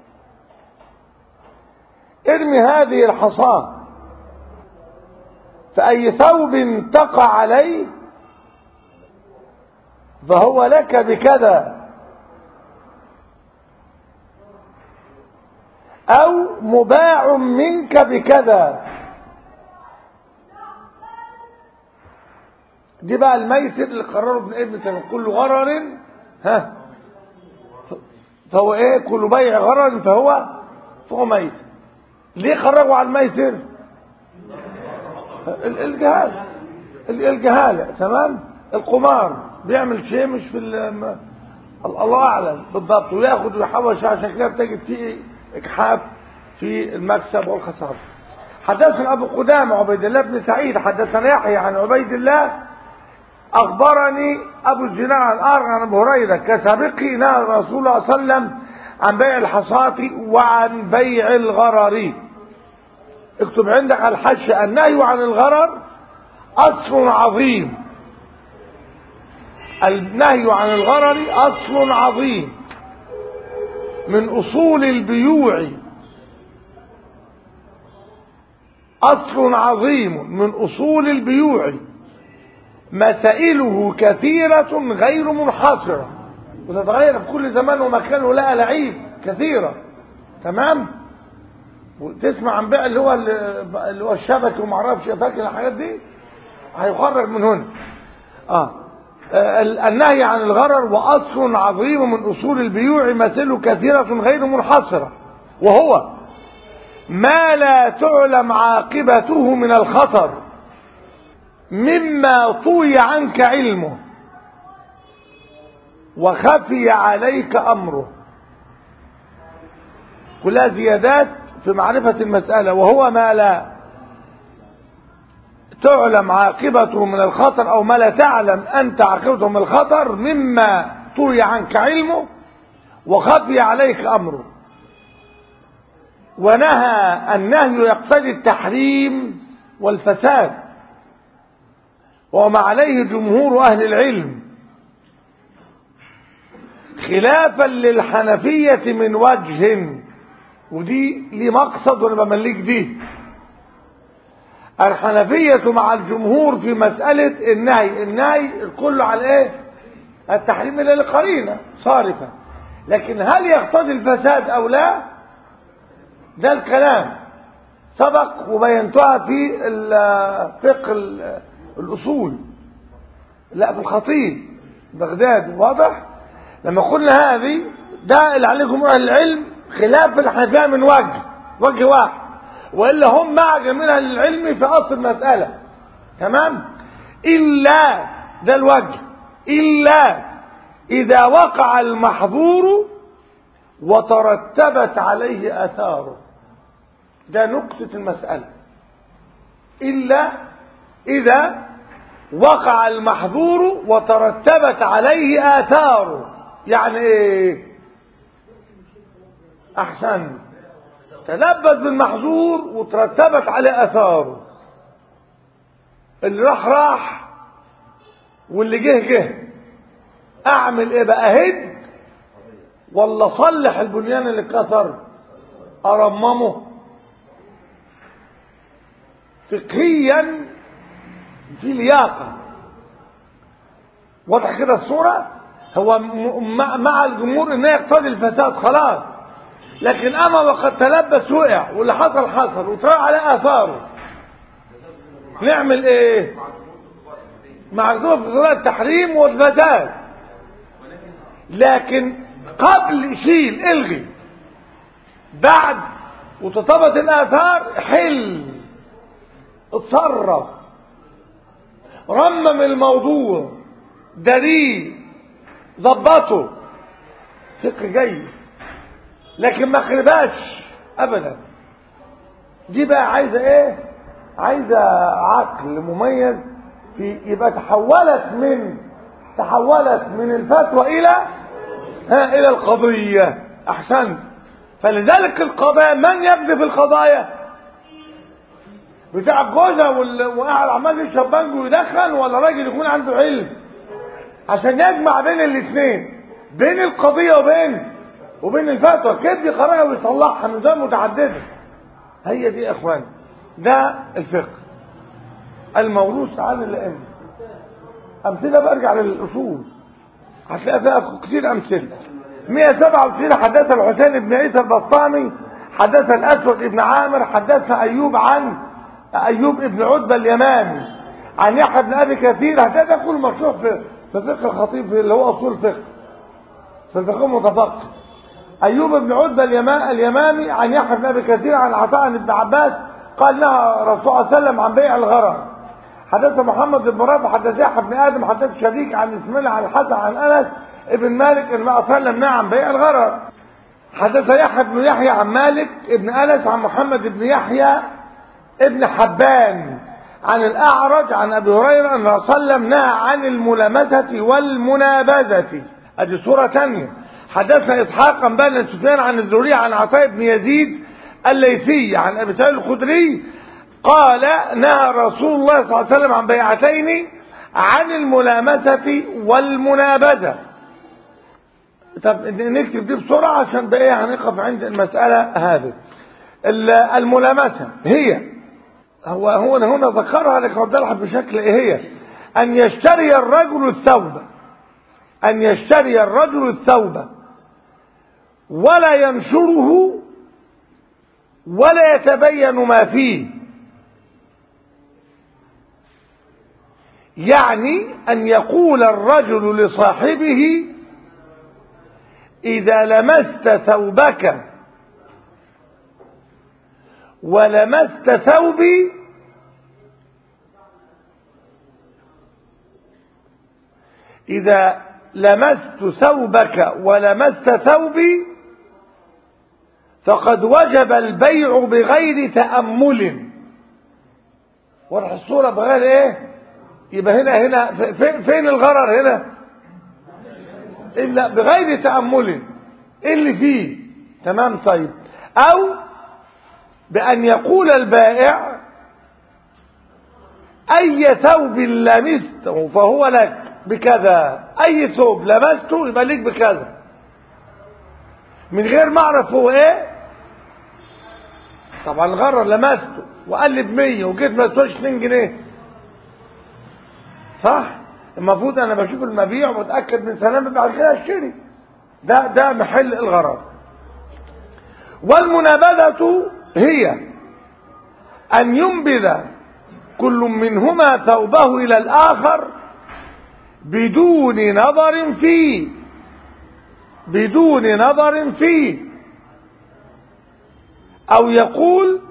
ارمي هذه الحصاة فأي ثوب تقع عليه فهو لك بكذا أو مباع منك بكذا دي بقى الميسر اللي قرره ابن ابن تيميه كل غرر ها فهو ايه كل بيع غرر فهو فهو ميسر ليه خرجوا على الميسر الجهاله الجهاله تمام القمار بيعمل شيء مش في الله اعلم بالضبط وياخد ويحوش عشان كده بتجد فيه اجحاف في المكسب والخساره حدثنا ابو قدامه عبيد الله بن سعيد حدثنا يحيى عن عبيد الله أخبرني أبو الزناع عن أرغ عن أبو هريرة كسابقي نهى رسول الله صلى الله عليه وسلم عن بيع الحصاة وعن بيع الغرر اكتب عندك على الحش النهي عن الغرر أصل عظيم النهي عن الغرر أصل عظيم من أصول البيوع أصل عظيم من أصول البيوع مسائله كثيرة غير منحصرة وتتغير في كل زمان ومكان ولها لعيب كثيرة تمام وتسمع عن بيع اللي هو اللي هو الشبكة وما اعرفش فاكر الحاجات دي هيخرج من هنا اه آه، النهي عن الغرر وأصل عظيم من أصول البيوع مثله كثيرة غير منحصرة وهو ما لا تعلم عاقبته من الخطر مما طوي عنك علمه وخفي عليك أمره كلها زيادات في معرفة المسألة وهو ما لا تعلم عاقبته من الخطر أو ما لا تعلم أنت عاقبته من الخطر مما طوي عنك علمه وخفي عليك أمره ونهى النهي يقتضي التحريم والفساد وما عليه جمهور أهل العلم خلافا للحنفية من وجه ودي لي مقصد وانا بمليك دي الحنفية مع الجمهور في مسألة النهي النهي كله على ايه التحريم الا لقرينة صارفة لكن هل يقتضي الفساد او لا ده الكلام سبق وبينتها في فقه الاصول لا في الخطيب بغداد واضح لما قلنا هذه ده اللي عليكم اهل العلم خلاف الحنفية من وجه وجه واحد وإلا هم مع جميع أهل العلم في أصل المسألة تمام إلا ده الوجه إلا إذا وقع المحظور وترتبت عليه آثاره ده نقطة المسألة إلا إذا وقع المحظور وترتبت عليه آثاره يعني إيه أحسن تلبس بالمحظور وترتبت عليه اثاره اللي راح راح واللي جه جه اعمل ايه بقى هد ولا صلح البنيان اللي اتكسر ارممه فقهيا في لياقه واضح كده الصوره هو مع الجمهور انه يقتضي الفساد خلاص لكن اما وقد تلبس وقع واللي حصل حصل وطلع عليه اثاره نعمل ايه مع الجمهور في صلاة التحريم والفساد لكن قبل شيل الغي بعد وتطبط الاثار حل اتصرف رمم الموضوع دليل ظبطه فقه جيد لكن ما خرباش ابدا دي بقى عايزه ايه عايزه عقل مميز في يبقى تحولت من تحولت من الفتوى الى ها الى القضيه احسنت فلذلك القضايا من يقضي في القضايا بتاع الجوزه وقاعد عمال يشرب بانجو ويدخن ولا راجل يكون عنده علم عشان يجمع بين الاثنين بين القضيه وبين وبين الفتوى كده يقراها ويصلحها نظام متعدده هي دي يا اخوان ده الفقه الموروث عن الائمه امثله برجع للاصول هتلاقي فيها كتير امثله 197 حدث الحسين بن عيسى البسطامي حدث الاسود بن عامر حدث ايوب عن ايوب بن عتبه اليماني عن يحيى بن ابي كثير هذا كله مشروع في في فقه الخطيب في اللي هو اصول الفقه في الفقه المتفقه ايوب بن عتبه اليمامي عن يحيى بن ابي كثير عن عطاء بن عباس قال نهى الرسول صلى الله عليه وسلم عن بيع الغرر حدث محمد بن رافع حدث يحيى بن ادم حدث شريك عن اسماعيل عن الحسن عن انس ابن مالك ان الله صلى الله عليه وسلم نهى عن بيع الغرر حدث يحيى بن يحيى عن مالك ابن انس عن محمد بن يحيى ابن حبان عن الاعرج عن ابي هريره ان الرسول صلى الله عليه وسلم نهى عن الملامسه والمنابذه ادي صوره ثانيه حدثنا اسحاق عن بن سفيان عن الزهري عن عطاء بن يزيد الليثي عن ابي سعيد الخدري قال نهى رسول الله صلى الله عليه وسلم عن بيعتين عن الملامسة والمنابذة طب نكتب دي بسرعة عشان بقى ايه هنقف عند المسألة هذه ال- الملامسة هي هو هو هنا ذكرها لك وضحها بشكل ايه هي ان يشتري الرجل الثوب ان يشتري الرجل الثوب ولا ينشره ولا يتبين ما فيه يعني ان يقول الرجل لصاحبه اذا لمست ثوبك ولمست ثوبي إذا لمست ثوبك ولمست ثوبي فقد وجب البيع بغير تأمل واضح الصورة بغير ايه يبقى هنا هنا في- فين الغرر هنا إلا بغير تأمل إيه اللي فيه تمام طيب أو بأن يقول البائع أي ثوب لمسته فهو لك بكذا أي ثوب لمسته يبقى ليك بكذا من غير ما أعرف هو إيه طبعا الغرر لمسته وقال لي ب 100 وجيت ما يسواش 2 جنيه صح المفروض انا بشوف المبيع ومتاكد من سلامه بعد كده اشتري ده ده محل الغرر والمنابذة هي أن ينبذ كل منهما ثوبه إلى الآخر بدون نظر فيه بدون نظر فيه أو يقول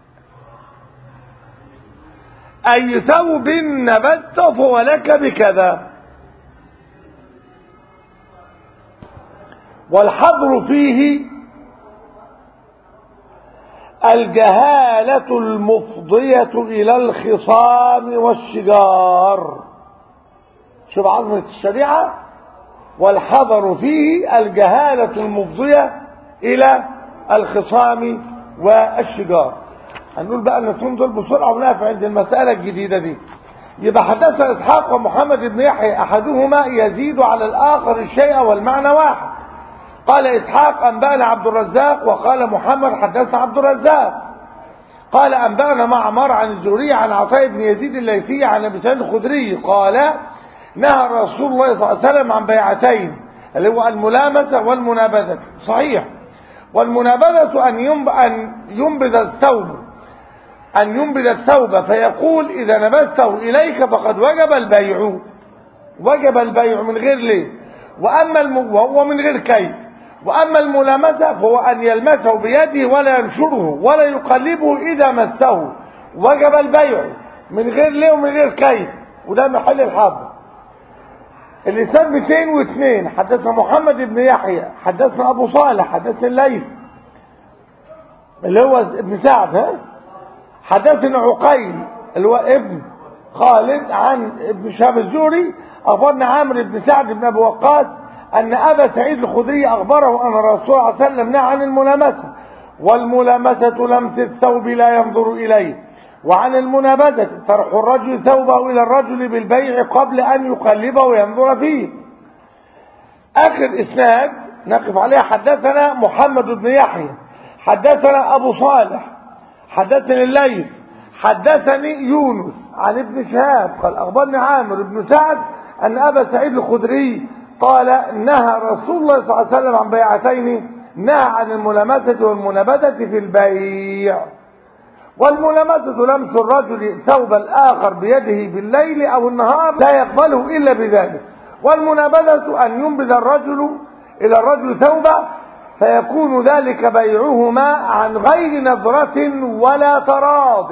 أي ثوب نبت فهو لك بكذا والحظر فيه الجهالة المفضية إلى الخصام والشجار شوف عظمة الشريعة والحذر فيه الجهالة المفضية إلى الخصام والشجار هنقول بقى الاثنين دول بسرعة ونقف عند المسألة الجديدة دي يبقى حدثنا إسحاق ومحمد بن يحيى أحدهما يزيد على الآخر الشيء والمعنى واحد قال إسحاق أنبأنا عبد الرزاق وقال محمد حدثنا عبد الرزاق قال أنبأنا معمر عن الزهري عن عطاء بن يزيد الليثي عن أبي سعيد الخدري قال نهى رسول الله صلى الله عليه وسلم عن بيعتين اللي هو الملامسة والمنابذة صحيح والمنابذة أن ينب أن ينبذ الثوب أن ينبذ الثوب فيقول إذا نبذته إليك فقد وجب البيع وجب البيع من غير ليه وأما الم... وهو من غير كيف وأما الملامسة فهو أن يلمسه بيده ولا ينشره ولا يقلبه إذا مسه وجب البيع من غير ليه ومن غير كيف وده محل الحظ اللسان 202 حدثنا محمد بن يحيى حدثنا أبو صالح حدثنا الليث اللي هو ابن سعد ها حدثنا عقيل اللي هو ابن خالد عن ابن شهاب الزهري أخبرنا عامر بن سعد بن أبي وقاص أن أبا سعيد الخدري أخبره أن الرسول صلى الله عليه وسلم نهى عن الملامسة والملامسة لمس الثوب لا ينظر إليه وعن المنابذة طرح الرجل ثوبه إلى الرجل بالبيع قبل أن يقلبه وينظر فيه آخر إسناد نقف عليه حدثنا محمد بن يحيى حدثنا أبو صالح حدثني الليث حدثني يونس عن ابن شهاب قال أخبرني عامر بن سعد أن أبا سعيد الخدري قال نهى رسول الله صلى الله عليه وسلم عن بيعتين نهى عن الملامسة والمنابذة في البيع والملامسة لمس الرجل ثوب الآخر بيده بالليل أو النهار لا يقبله إلا بذلك والمنابذة أن ينبذ الرجل إلى الرجل ثوبه فيكون ذلك بيعهما عن غير نظرة ولا تراض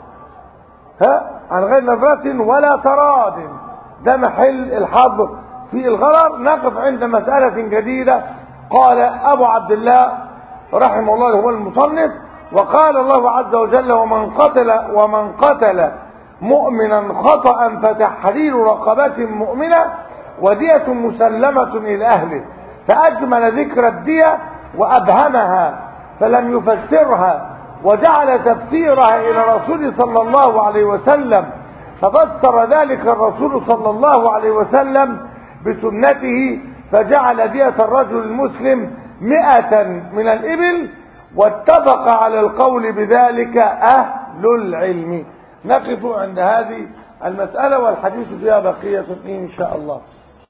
ها عن غير نظرة ولا تراض ده محل الحظ في الغرر نقف عند مسألة جديدة قال أبو عبد الله رحمه الله هو المصنف وقال الله عز وجل ومن قتل ومن قتل مؤمنا خطأ فتحرير رقبة مؤمنة ودية مسلمة إلى أهله فأجمل ذكر الدية وأبهمها فلم يفسرها وجعل تفسيرها إلى رسول صلى الله عليه وسلم ففسر ذلك الرسول صلى الله عليه وسلم بسنته فجعل دية الرجل المسلم مئة من الإبل واتفق على القول بذلك أهل العلم نقف عند هذه المسألة والحديث فيها بقية إن شاء الله